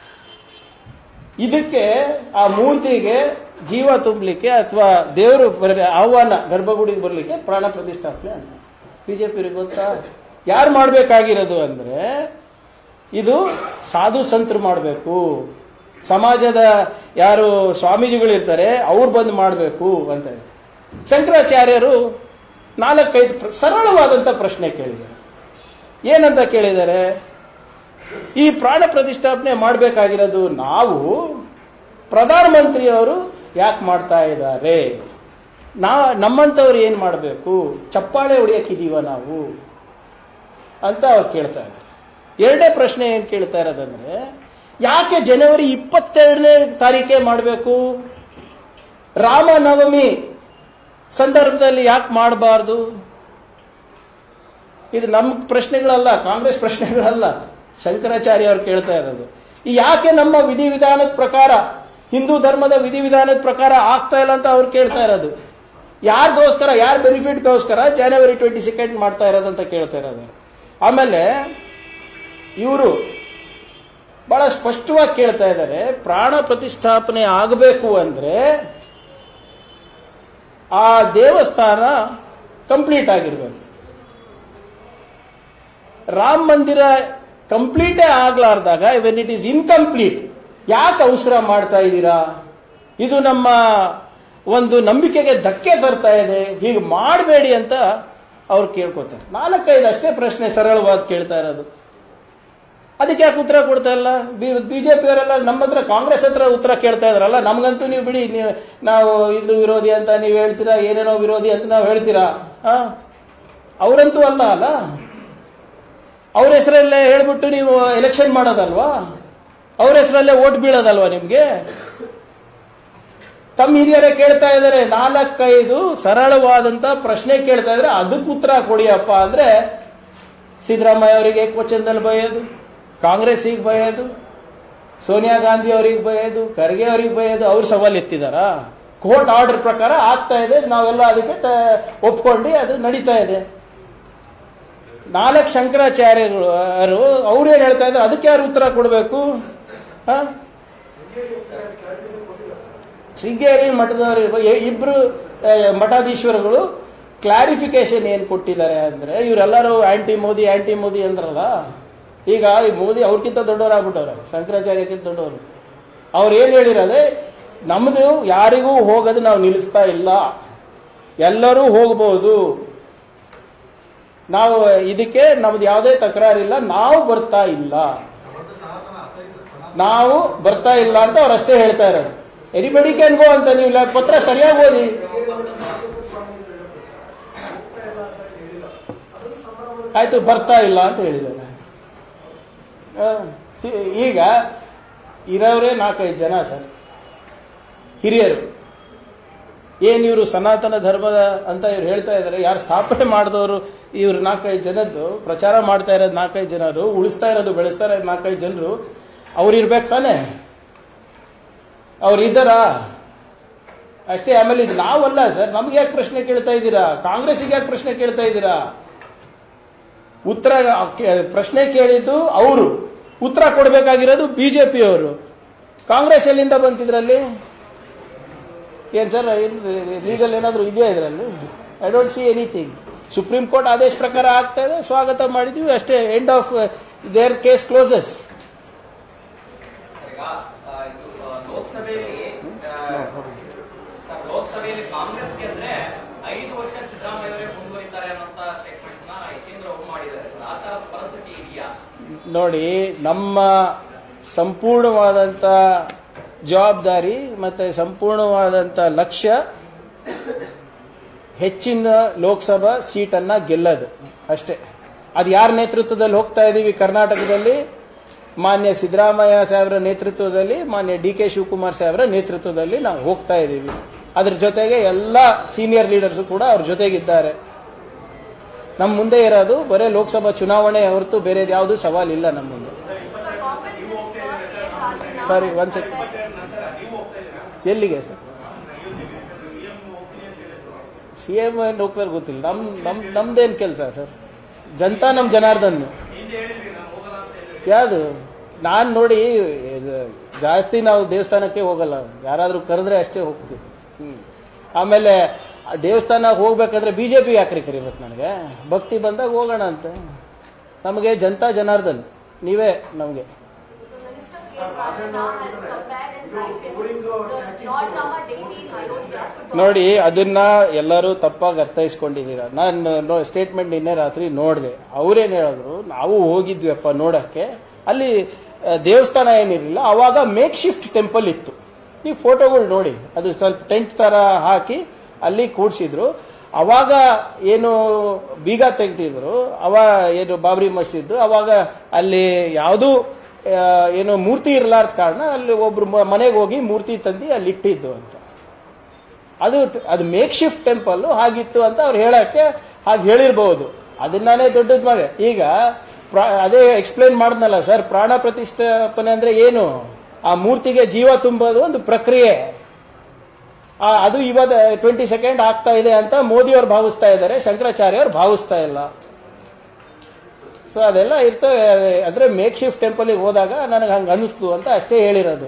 ಇದಕ್ಕೆ ಆ ಮೂರ್ತಿಗೆ ಜೀವ ತುಂಬಲಿಕ್ಕೆ ಅಥವಾ ದೇವರು ಬರ- ಆಹ್ವಾನ ಗರ್ಭಗುಡಿಗೆ ಬರಲಿಕ್ಕೆ ಪ್ರಾಣ ಪ್ರತಿಷ್ಠಾಪನೆ ಅಂತ ಬಿಜೆಪಿ ಗೊತ್ತಾ ಯಾರು ಮಾಡಬೇಕಾಗಿರೋದು ಅಂದ್ರೆ ಇದು ಸಾಧು ಸಂತರು ಮಾಡಬೇಕು ಸಮಾಜದ ಯಾರು ಸ್ವಾಮೀಜಿಗಳಿರ್ತಾರೆ ಅವ್ರು ಬಂದು ಮಾಡಬೇಕು ಅಂತ ಶಂಕರಾಚಾರ್ಯರು ನಾಲ್ಕೈದು ಪ್ರ- ಸರಳವಾದಂಥ ಪ್ರಶ್ನೆ ಕೇಳಿದ್ದಾರೆ ಏನಂತ ಕೇಳಿದ್ದಾರೆ ಈ ಪ್ರಾಣ ಪ್ರತಿಷ್ಠಾಪನೆ ಮಾಡಬೇಕಾಗಿರೋದು ನಾವು ಪ್ರಧಾನಮಂತ್ರಿಯವರು ಯಾಕೆ ಮಾಡ್ತಾ ಇದ್ದಾರೆ ನಾ ನಮ್ಮಂಥವ್ರು ಏನು ಮಾಡಬೇಕು ಚಪ್ಪಾಳೆ ಹೊಡಿಯಕ್ಕಿದೀವ ನಾವು ಅಂತ ಅವ್ರು ಕೇಳ್ತಾ ಇದ್ದಾರೆ ಎರಡನೇ ಪ್ರಶ್ನೆ ಏನು ಕೇಳ್ತಾ ಇರೋದಂದ್ರೆ ಯಾಕೆ ಜನವರಿ ಇಪ್ಪತ್ತೆರಡನೇ ತಾರೀಕೆ ಮಾಡಬೇಕು ರಾಮನವಮಿ ಸಂದರ್ಭದಲ್ಲಿ ಯಾಕೆ ಮಾಡಬಾರ್ದು ಇದು ನಮ್ಮ ಪ್ರಶ್ನೆಗಳಲ್ಲ ಕಾಂಗ್ರೆಸ್ ಪ್ರಶ್ನೆಗಳಲ್ಲ ಶಂಕರಾಚಾರ್ಯ ಅವ್ರು ಕೇಳ್ತಾ ಇರೋದು ಈ ಯಾಕೆ ನಮ್ಮ ವಿಧಿವಿಧಾನದ ಪ್ರಕಾರ ಹಿಂದೂ ಧರ್ಮದ ವಿಧಿವಿಧಾನದ ಪ್ರಕಾರ ಆಗ್ತಾ ಇಲ್ಲ ಅಂತ ಅವ್ರು ಕೇಳ್ತಾ ಇರೋದು ಯಾರಿಗೋಸ್ಕರ ಯಾರ ಬೆನಿಫಿಟ್ಗೋಸ್ಕರ ಜನವರಿ ಟ್ವೆಂಟಿ ಸೆಕೆಂಡ್ ಮಾಡ್ತಾ ಇರೋದಂತ ಕೇಳ್ತಾ ಇರೋದು ಆಮೇಲೆ ಇವರು ಬಹಳ ಸ್ಪಷ್ಟವಾಗಿ ಕೇಳ್ತಾ ಇದ್ದಾರೆ ಪ್ರಾಣ ಪ್ರತಿಷ್ಠಾಪನೆ ಆಗಬೇಕು ಅಂದ್ರೆ ಆ ದೇವಸ್ಥಾನ ಕಂಪ್ಲೀಟ್ ಆಗಿರ್ಬೇಕು ರಾಮ್ ಮಂದಿರ ಕಂಪ್ಲೀಟೇ ಆಗ್ಲಾರ್ದಾಗ ವೆನ್ ಇಟ್ ಈಸ್ ಇನ್ಕಂಪ್ಲೀಟ್ ಯಾಕೆ ಅವಸರ ಮಾಡ್ತಾ ಇದ್ದೀರಾ ಇದು ನಮ್ಮ ಒಂದು ನಂಬಿಕೆಗೆ ಧಕ್ಕೆ ತರ್ತಾ ಇದೆ ಹೀಗೆ ಮಾಡಬೇಡಿ ಅಂತ ಅವ್ರು ಕೇಳ್ಕೊತಾರೆ ನಾಲ್ಕೈದು ಅಷ್ಟೇ ಪ್ರಶ್ನೆ ಸರಳವಾದ ಕೇಳ್ತಾ ಇರೋದು ಅದಕ್ಕೆ ಯಾಕೆ ಉತ್ತರ ಕೊಡ್ತಾ ಇಲ್ಲ ಬಿಜೆಪಿ ಅವರೆಲ್ಲ ನಮ್ಮ ಹತ್ರ ಕಾಂಗ್ರೆಸ್ ಹತ್ರ ಉತ್ತರ ಕೇಳ್ತಾ ಇದ್ರಲ್ಲ ನಮ್ಗಂತೂ ನೀವು ಬಿಡಿ ನೀವು ನಾವು ಹಿಂದೂ ವಿರೋಧಿ ಅಂತ ನೀವು ಹೇಳ್ತೀರಾ ಏನೇನೋ ವಿರೋಧಿ ಅಂತ ನಾವು ಹೇಳ್ತೀರಾ ಆ ಅವರಂತೂ ಅಲ್ಲ ಅಲ್ಲ ಅವ್ರ ಹೆಸರಲ್ಲೇ ಹೇಳ್ಬಿಟ್ಟು ನೀವು ಎಲೆಕ್ಷನ್ ಮಾಡೋದಲ್ವಾ ಅವ್ರ ಹೆಸರಲ್ಲೇ ಓಟ್ ಬೀಳೋದಲ್ವಾ ನಿಮ್ಗೆ ತಮ್ಮ ಹಿರಿಯರೇ ಕೇಳ್ತಾ ಇದ್ದಾರೆ ನಾಲ್ಕೈದು ಸರಳವಾದಂತ ಪ್ರಶ್ನೆ ಕೇಳ್ತಾ ಇದ್ರೆ ಅದಕ್ಕೆ ಉತ್ತರ ಕೊಡಿಯಪ್ಪ ಅಂದ್ರೆ ಸಿದ್ದರಾಮಯ್ಯ ಅವರಿಗೆ ಏಕವಚನದಲ್ಲಿ ಬೈಯೋದು ಕಾಂಗ್ರೆಸ್ಸಿಗೆ ಬೈಯೋದು ಸೋನಿಯಾ ಗಾಂಧಿ ಅವರಿಗೆ ಬೈಯೋದು ಖರ್ಗೆ ಅವರಿಗೆ ಬೈಯೋದು ಅವ್ರು ಸವಾಲ್ ಎತ್ತಿದಾರಾ ಕೋರ್ಟ್ ಆರ್ಡರ್ ಪ್ರಕಾರ ಆಗ್ತಾ ಇದೆ ನಾವೆಲ್ಲ ಅದಕ್ಕೆ ತ- ಒಪ್ಕೊಂಡು ಅದು ನಡೀತಾ ಇದೆ ನಾಲ್ಕು ಶಂಕರಾಚಾರ್ಯರು ಅವರು ಅವ್ರೇನ್ ಹೇಳ್ತಾ ಇದ್ದಾರೆ ಅದಕ್ಕೆ ಯಾರು ಉತ್ತರ ಕೊಡಬೇಕು ಹಾ ಶೃಂಗೇರಿ ಮಠದವರು ಇರ್ಬೋದು, ಇಬ್ರು ಆ, ಮಠಾಧೀಶ್ವರಗಳು ಕ್ಲಾರಿಫಿಕೇಶನ್ ಏನ್ ಕೊಟ್ಟಿದ್ದಾರೆ ಅಂದ್ರೆ ಇವರೆಲ್ಲರೂ ಆಂಟಿ ಮೋದಿ ಆಂಟಿ ಮೋದಿ ಅಂದ್ರಲ್ಲ ಈಗ ಈ ಮೋದಿ ಅವ್ರಕ್ಕಿಂತ ದೊಡ್ಡವರಾಗ್ಬಿಟ್ಟವ್ರೆ ಶಂಕರಾಚಾರ್ಯಕ್ಕಿಂತ ದೊಡ್ಡವರು ಅವ್ರು ಏನ್ ಹೇಳಿರೋದೆ ನಮ್ದು ಯಾರಿಗೂ ಹೋಗೋದು ನಾವು ನಿಲ್ಲಿಸ್ತಾ ಇಲ್ಲ ಎಲ್ಲರೂ ಹೋಗ್ಬೋದು ನಾವು ಇದಕ್ಕೆ ನಮ್ದು ಯಾವುದೇ ತಕರಾರಿಲ್ಲ ನಾವು ಬರ್ತಾ ಇಲ್ಲ ನಾವು ಬರ್ತಾ ಇಲ್ಲ ಅಂತ ಅವ್ರು ಅಷ್ಟೇ ಹೇಳ್ತಾ ಇರೋದು ಎನಿಬಡಿ ಕ್ಯಾನ್ ಗೋ ಅಂತ ನೀವು ಇಲ್ಲ ಪತ್ರ ಸರಿಯಾಗಿ ಓದಿ ಆಯ್ತು ಬರ್ತಾ ಇಲ್ಲ ಅಂತ ಹೇಳಿದ್ದಾರೆ ಆ, ಈಗ ಇರೋರೇ ನಾಲ್ಕೈದು ಜನ ಸರ್ ಹಿರಿಯರು ಏನ್ ಇವರು ಸನಾತನ ಧರ್ಮದ ಅಂತ ಇವ್ರು ಹೇಳ್ತಾ ಇದ್ದಾರೆ ಯಾರು ಸ್ಥಾಪನೆ ಮಾಡಿದವರು ಇವ್ರು ನಾಲ್ಕೈದು ಜನದ್ದು ಪ್ರಚಾರ ಮಾಡ್ತಾ ಇರೋದು ನಾಲ್ಕೈದು ಜನರು ಉಳಿಸ್ತಾ ಇರೋದು ಬೆಳೆಸ್ತಾ ಇರೋದು ನಾಲ್ಕೈದು ಜನರು ಅವ್ರು ಇರ್ಬೇಕು ತಾನೆ ಅವ್ರು ಇದ್ದಾರಾ ಅಷ್ಟೇ ಆಮೇಲೆ ಇದು ನಾವಲ್ಲ ಸರ್ ನಮ್ಗೆ ಯಾಕೆ ಪ್ರಶ್ನೆ ಕೇಳ್ತಾ ಇದ್ದೀರಾ ಕಾಂಗ್ರೆಸ್ಸಿಗೆ ಯಾಕೆ ಪ್ರಶ್ನೆ ಕೇಳ್ತಾ ಇದ್ದೀರಾ ಉತ್ತರ ಕೆ- ಪ್ರಶ್ನೆ ಕೇಳಿದ್ದು ಅವರು ಉತ್ತರ ಕೊಡಬೇಕಾಗಿರೋದು ಬಿಜೆಪಿ ಅವರು ಕಾಂಗ್ರೆಸ್ ಎಲ್ಲಿಂದ ಬಂತಿದ್ರಲ್ಲಿ ಏನ್ ಸರ್ ಲೀಗಲ್ ಏನಾದರೂ ಇದೆಯಾ ಇದರಲ್ಲಿ I don't see anything supreme court ಆದೇಶ ಪ್ರಕಾರ ಆಗ್ತಾ ಇದೆ ಸ್ವಾಗತ ಮಾಡಿದ್ವಿ ಅಷ್ಟೇ end of their case closes ಈಗ ಆ, ಇದು ಆ, ಲೋಕಸಭೆಯಲ್ಲಿ ಆ, ಸರ್ ಲೋಕಸಭೆಯಲ್ಲಿ ಕಾಂಗ್ರೆಸ್ ಗೆದ್ರೆ ಐದು ವರ್ಷ ಸಿದ್ದರಾಮಯ್ಯ ಅವರೇ ಮುಂದುವರಿತಾರೆ ಅನ್ನೋಂತ ಸ್ಟೇಟ್ಮೆಂಟ್ ನ ಯತೀಂದ್ರ ಅವರು ಮಾಡಿದ್ದಾರೆ ಸರ್ ಆ ತರ ಪರಿಸ್ಥಿತಿ ಇದೆಯಾ ನೋಡಿ ನಮ್ಮ ಸಂಪೂರ್ಣವಾದಂಥ ಜವಾಬ್ದಾರಿ ಮತ್ತೆ ಸಂಪೂರ್ಣವಾದಂಥ ಲಕ್ಷ್ಯ ಹೆಚ್ಚಿನ ಲೋಕಸಭಾ ಸೀಟನ್ನ ಗೆಲ್ಲದು ಅಷ್ಟೇ ಅದು ಯಾರ ನೇತೃತ್ವದಲ್ಲಿ ಹೋಗ್ತಾ ಇದ್ದೀವಿ ಕರ್ನಾಟಕದಲ್ಲಿ ಮಾನ್ಯ ಸಿದ್ದರಾಮಯ್ಯ ಸಾಹೇಬರ ನೇತೃತ್ವದಲ್ಲಿ ಮಾನ್ಯ ಡಿ ಕೆ ಶಿವಕುಮಾರ್ ಸಾಹೇಬರ ನೇತೃತ್ವದಲ್ಲಿ ನಾವು ಹೋಗ್ತಾ ಇದ್ದೀವಿ ಅದ್ರ ಜೊತೆಗೆ ಎಲ್ಲ ಸೀನಿಯರ್ ಲೀಡರ್ಸ್ ಕೂಡ ಅವ್ರ ಜೊತೆಗಿದ್ದಾರೆ ನಮ್ಮ ಮುಂದೆ ಇರೋದು ಬರೇ ಲೋಕಸಭಾ ಚುನಾವಣೆ ಹೊರತು ಬೇರೆ ಯಾವುದು ಸವಾಲಿಲ್ಲ ನಮ್ಮ ಮುಂದೆ ಸಾರಿ ಒನ್ ಸೆಕೆಂಡ್ ಎಲ್ಲಿಗೆ ಸರ್ ಸಿ ಎಂ ಹೋಗ್ತಾರೆ ಗೊತ್ತಿಲ್ಲ ನಮ್ ನಮ್ ನಮ್ದೇನ್ ಕೆಲಸ ಸರ್ ಜನತಾ ನಮ್ ಜನಾರ್ದನ್ ಯಾವುದು ನಾನ್ ನೋಡಿ ಇದು ಜಾಸ್ತಿ ನಾವು ದೇವಸ್ಥಾನಕ್ಕೆ ಹೋಗಲ್ಲ ಯಾರಾದ್ರೂ ಕರೆದ್ರೆ ಅಷ್ಟೇ ಹೋಗ್ತೀವಿ ಹ್ಮ್. ಆಮೇಲೆ ಆ ದೇವಸ್ಥಾನ ಹೋಗ್ಬೇಕಾದ್ರೆ ಬಿಜೆಪಿ ಯಾಕ್ರಿ ಕರಿಬೇಕು ನನಗೆ ಭಕ್ತಿ ಬಂದಾಗ ಹೋಗೋಣ ಅಂತ ನಮಗೆ ಜನತಾ ಜನಾರ್ದನ್ ನೀವೇ ನಮಗೆ Minister K. Rajana has compared and likened the Lord Rama deity in Ayodhya to ನೋಡಿ ಅದನ್ನ ಎಲ್ಲರೂ ತಪ್ಪಾಗಿ ಅರ್ಥೈಸ್ಕೊಂಡಿದ್ದೀರಾ ನಾನು ಸ್ಟೇಟ್ಮೆಂಟ್ ನಿನ್ನೆ ರಾತ್ರಿ ನೋಡಿದೆ ಅವ್ರೇನ್ ಹೇಳಿದ್ರು ನಾವು ಹೋಗಿದ್ವಿಯಪ್ಪ ನೋಡಕ್ಕೆ ಅಲ್ಲಿ ಆ, ದೇವಸ್ಥಾನ ಏನಿರಲಿಲ್ಲ ಅವಾಗ ಮೇಕ್ ಶಿಫ್ಟ್ ಟೆಂಪಲ್ ಇತ್ತು ನೀವು ಫೋಟೋಗಳು ನೋಡಿ ಅದು ಸ್ವಲ್ಪ ಟೆಂಟ್ ತರ ಹಾಕಿ ಅಲ್ಲಿ ಕೂಡ್ಸಿದ್ರು ಅವಾಗ ಏನು ಬೀಗ ತೆಗ್ದಿದ್ರು ಅವ ಏನು ಬಾಬ್ರಿ ಮಸೀದ್ ಅವಾಗ ಅಲ್ಲಿ ಯಾವುದು ಏನು ಮೂರ್ತಿ ಇರಲಾರ್ದ ಕಾರಣ ಅಲ್ಲಿ ಒಬ್ರು ಮ- ಮನೆಗೆ ಹೋಗಿ ಮೂರ್ತಿ ತಂದು ಅಲ್ಲಿ ಇಟ್ಟಿದ್ದು ಅಂತ ಅದು ಅದು ಮೇಕ್ ಶಿಫ್ಟ್ ಟೆಂಪಲ್ ಹಾಗಿತ್ತು ಅಂತ ಅವ್ರು ಹೇಳಕ್ಕೆ ಹಾಗೆ ಹೇಳಿರ್ಬಹುದು ಅದನ್ನಾನೇ ದೊಡ್ಡದು ಮಾಡಿ ಈಗ ಪ್ರಾ- ಅದೇ ಎಕ್ಸ್ಪ್ಲೇನ್ ಮಾಡಿದ್ನಲ್ಲ ಸರ್ ಪ್ರಾಣ ಪ್ರತಿಷ್ಠಾಪನೆ ಅಂದ್ರೆ ಏನು ಆ ಮೂರ್ತಿಗೆ ಜೀವ ತುಂಬೋದು ಒಂದು ಪ್ರಕ್ರಿಯೆ ಆ, ಅದು ಇವಾಗ ಟ್ವೆಂಟಿ ಸೆಕೆಂಡ್ ಆಗ್ತಾ ಇದೆ ಅಂತ ಮೋದಿ ಅವ್ರು ಭಾವಿಸ್ತಾ ಇದ್ದಾರೆ ಶಂಕರಾಚಾರ್ಯ ಅವ್ರು ಭಾವಿಸ್ತಾ ಇಲ್ಲ ಸೊ ಅದೆಲ್ಲ ಇರ್ತವೆ ಅಂದ್ರೆ ಮೇಕ್ ಶಿಫ್ಟ್ ಟೆಂಪಲ್ಗೆ ಹೋದಾಗ ನನಗೆ ಹಂಗೆ ಅನಿಸ್ತು ಅಂತ ಅಷ್ಟೇ ಹೇಳಿರೋದು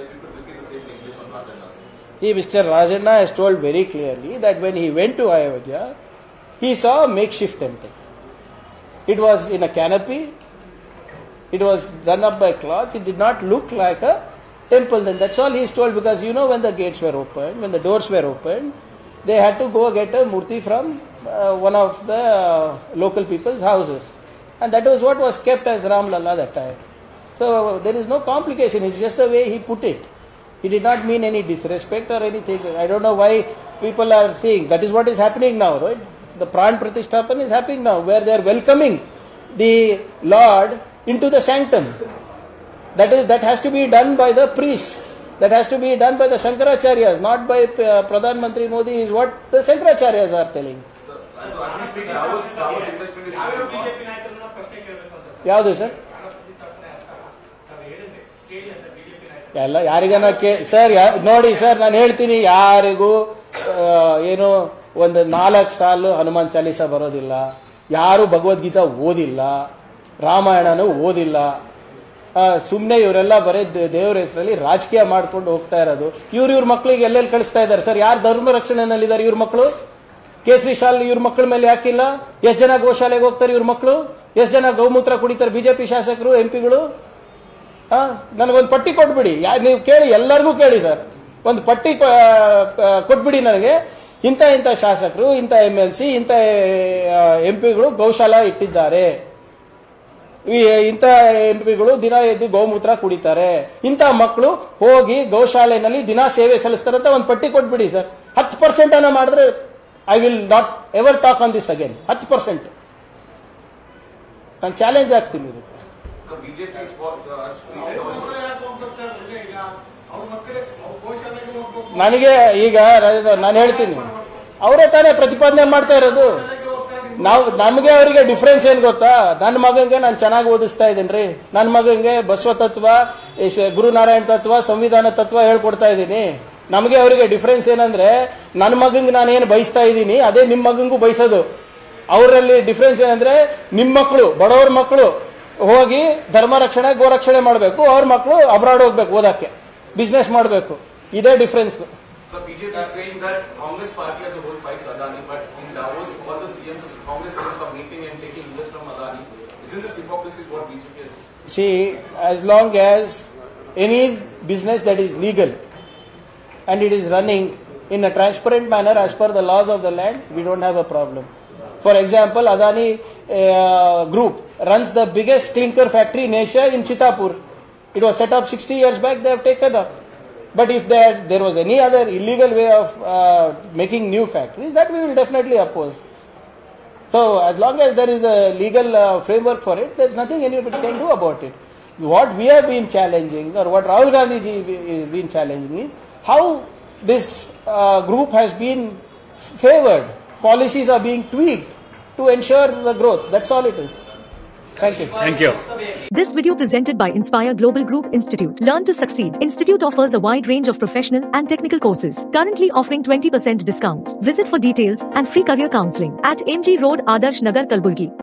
See, Mr. Rajanna has told very clearly that when he went to Ayodhya, he saw a makeshift temple. It was in a canopy, it was done up by cloth, it did not look like a temple, then that's all he's told because you know when the gates were opened, when the doors were opened, they had to go get a murti from uh, one of the uh, local people's houses. And that was what was kept as Ram Lalla that time. So there is no complication, it's just the way he put it. He did not mean any disrespect or anything. I don't know why people are saying that is what is happening now, right? The Pran Pratishthapan is happening now, where they are welcoming the Lord into the sanctum. That is that has to be done by the priests. That has to be done by the Shankaracharyas, not by uh, Pradhan Mantri Modi, is what the Shankaracharyas are telling. ಯಾವುದು ಸರ್ ಎಲ್ಲ ಯಾರಿಗಾನ ಕೇ ಸರ್ ಯಾ- ನೋಡಿ ಸರ್ ನಾನು ಹೇಳ್ತೀನಿ ಯಾರಿಗೂ ಆ, ಏನು ಒಂದು ನಾಲ್ಕು ಸಾಲು ಹನುಮಾನ್ ಚಾಲೀಸ ಬರೋದಿಲ್ಲ ಯಾರು ಭಗವದ್ಗೀತಾ ಓದಿಲ್ಲ ರಾಮಾಯಣನೂ ಓದಿಲ್ಲ ಸುಮ್ಮನೆ ಇವರೆಲ್ಲ ಬರೀ ದೇ- ದೇವ್ರ ಹೆಸರಲ್ಲಿ ರಾಜಕೀಯ ಮಾಡ್ಕೊಂಡು ಹೋಗ್ತಾ ಇರೋದು ಇವ್ರ ಇವ್ರ ಮಕ್ಳಿಗೆ ಎಲ್ಲೆಲ್ಲಿ ಕಳಿಸ್ತಾ ಇದ್ದಾರೆ ಸರ್ ಯಾರು ಧರ್ಮ ರಕ್ಷಣೆನಲ್ಲಿದ್ದಾರೆ ಇವ್ರ ಮಕ್ಕಳು ಕೇಸರಿ ಶಾಲೆ ಇವ್ರ ಮಕ್ಕಳ ಮೇಲೆ ಯಾಕಿಲ್ಲ ಎಷ್ಟು ಜನ ಗೋಶಾಲೆಗೆ ಹೋಗ್ತಾರೆ ಇವ್ರ ಮಕ್ಕಳು ಎಷ್ಟು ಜನ ಗೌಮೂತ್ರ ಕುಡಿತಾರೆ ಬಿಜೆಪಿ ಶಾಸಕರು ಎಂಪಿಗಳು ಆ, ನನಗೊಂದು ಪಟ್ಟಿ ಕೊಟ್ಬಿಡಿ ಯಾ- ನೀವು ಕೇಳಿ ಎಲ್ಲರಿಗೂ ಕೇಳಿ ಸರ್ ಒಂದು ಪಟ್ಟಿ ಕೊ- ಆ, ಕೊಟ್ಬಿಡಿ ನನಗೆ ಇಂಥ ಇಂಥ ಶಾಸಕರು ಇಂಥ ಎಂ ಎಲ್ ಸಿ ಇಂಥ ಎಂ ಪಿಗಳು ಗೌಶಾಲ ಇಟ್ಟಿದ್ದಾರೆ ಈ ಇಂಥ ಎಂ ಪಿಗಳು ದಿನ ಎದ್ದು ಗೋಮೂತ್ರ ಕುಡಿತಾರೆ ಇಂಥ ಮಕ್ಕಳು ಹೋಗಿ ಗೌಶಾಲೆನಲ್ಲಿ ದಿನ ಸೇವೆ ಸಲ್ಲಿಸ್ತಾರೆ ಅಂತ ಒಂದು ಪಟ್ಟಿ ಕೊಟ್ಬಿಡಿ ಸರ್ ಹತ್ತು ಪರ್ಸೆಂಟ್ ಅನ್ನ ಮಾಡಿದ್ರೆ I will not ever talk on this again ಹತ್ತು ಪರ್ಸೆಂಟ್ ನಾನು ಚಾಲೆಂಜ್ ಆಗ್ತೀನಿ ಇದಕ್ಕೆ So BJP is for, so us, ಅವ್ರ ಯಾಕೆ ಹೋಗ್ಬೇಕು ಸರ್ ಇಲ್ಲೇ ಈಗ ಅವ್ರ ಮಕ್ಕಳೇ ಅವ್ರ ಗೋಶಾಲೆಗೆ ಹೋಗ್ಬೇಕು ನನಗೆ ಈಗ ನಾನು ಹೇಳ್ತೀನಿ ಅವರೇ ತಾನೇ ಪ್ರತಿಪಾದನೆ ಮಾಡ್ತಾ ಇರೋದು ನಾವು ನಮಗೆ ಅವರಿಗೆ ಡಿಫ್ರೆನ್ಸ್ ಏನ್ ಗೊತ್ತಾ ನನ್ನ ಮಗಂಗೆ ನಾನು ಚೆನ್ನಾಗಿ ಓದಿಸ್ತಾ ಇದ್ದೀನಿ ರೀ ನನ್ನ ಮಗಂಗೆ ಬಸವ ತತ್ವ ಈ ಸ- ಗುರುನಾರಾಯಣ ತತ್ವ ಸಂವಿಧಾನ ತತ್ವ ಹೇಳ್ಕೊಡ್ತಾ ಇದ್ದೀನಿ ನಮಗೆ ಅವರಿಗೆ ಡಿಫ್ರೆನ್ಸ್ ಏನಂದ್ರೆ ನನ್ನ ಮಗಂಗೆ ನಾನೇನು ಬಯಸ್ತಾ ಇದ್ದೀನಿ ಅದೇ ನಿಮ್ಮ ಮಗಂಗೂ ಬಯಸೋದು ಅವರಲ್ಲಿ ಡಿಫ್ರೆನ್ಸ್ ಏನಂದ್ರೆ ನಿಮ್ಮ ಮಕ್ಕಳು ಬಡವ್ರ ಮಕ್ಕಳು ಹೋಗಿ ಧರ್ಮ ರಕ್ಷಣೆ ಗೋರಕ್ಷಣೆ ಮಾಡಬೇಕು ಅವ್ರ ಮಕ್ಕಳು ಅಬ್ರಾಡ್ ಹೋಗ್ಬೇಕು ಓದಕ್ಕೆ ಬಿಸ್ನೆಸ್ ಮಾಡಬೇಕು ಇದೇ difference so BJP is saying that Congress party as a whole fights Adani, but in Davos, all the CMs, Congress CMs are meeting and taking US from Adani. Isn't this hypocrisy what BJP is? See, as long as any business that is legal and it is running in a transparent manner as per the laws of the land, we don't have a problem. For example, Adani uh, Group runs the biggest clinker factory in Asia in Chitapur. It was set up 60 years back, they have taken up. But if there, there was any other illegal way of uh, making new factories, that we will definitely oppose. So as long as there is a legal uh, framework for it, there's nothing anybody can do about it. What we have been challenging, or what Rahul Gandhi ji has been challenging, is how this uh, group has been favored. Policies are being tweaked to ensure the growth. That's all it is. Thank you. Thank you. This video presented by Inspire Global Group Institute. Learn to succeed. Institute offers a wide range of professional and technical courses. Currently offering 20% discounts. Visit for details and free career counseling at MG Road, Adarsh Nagar, Kalburgi.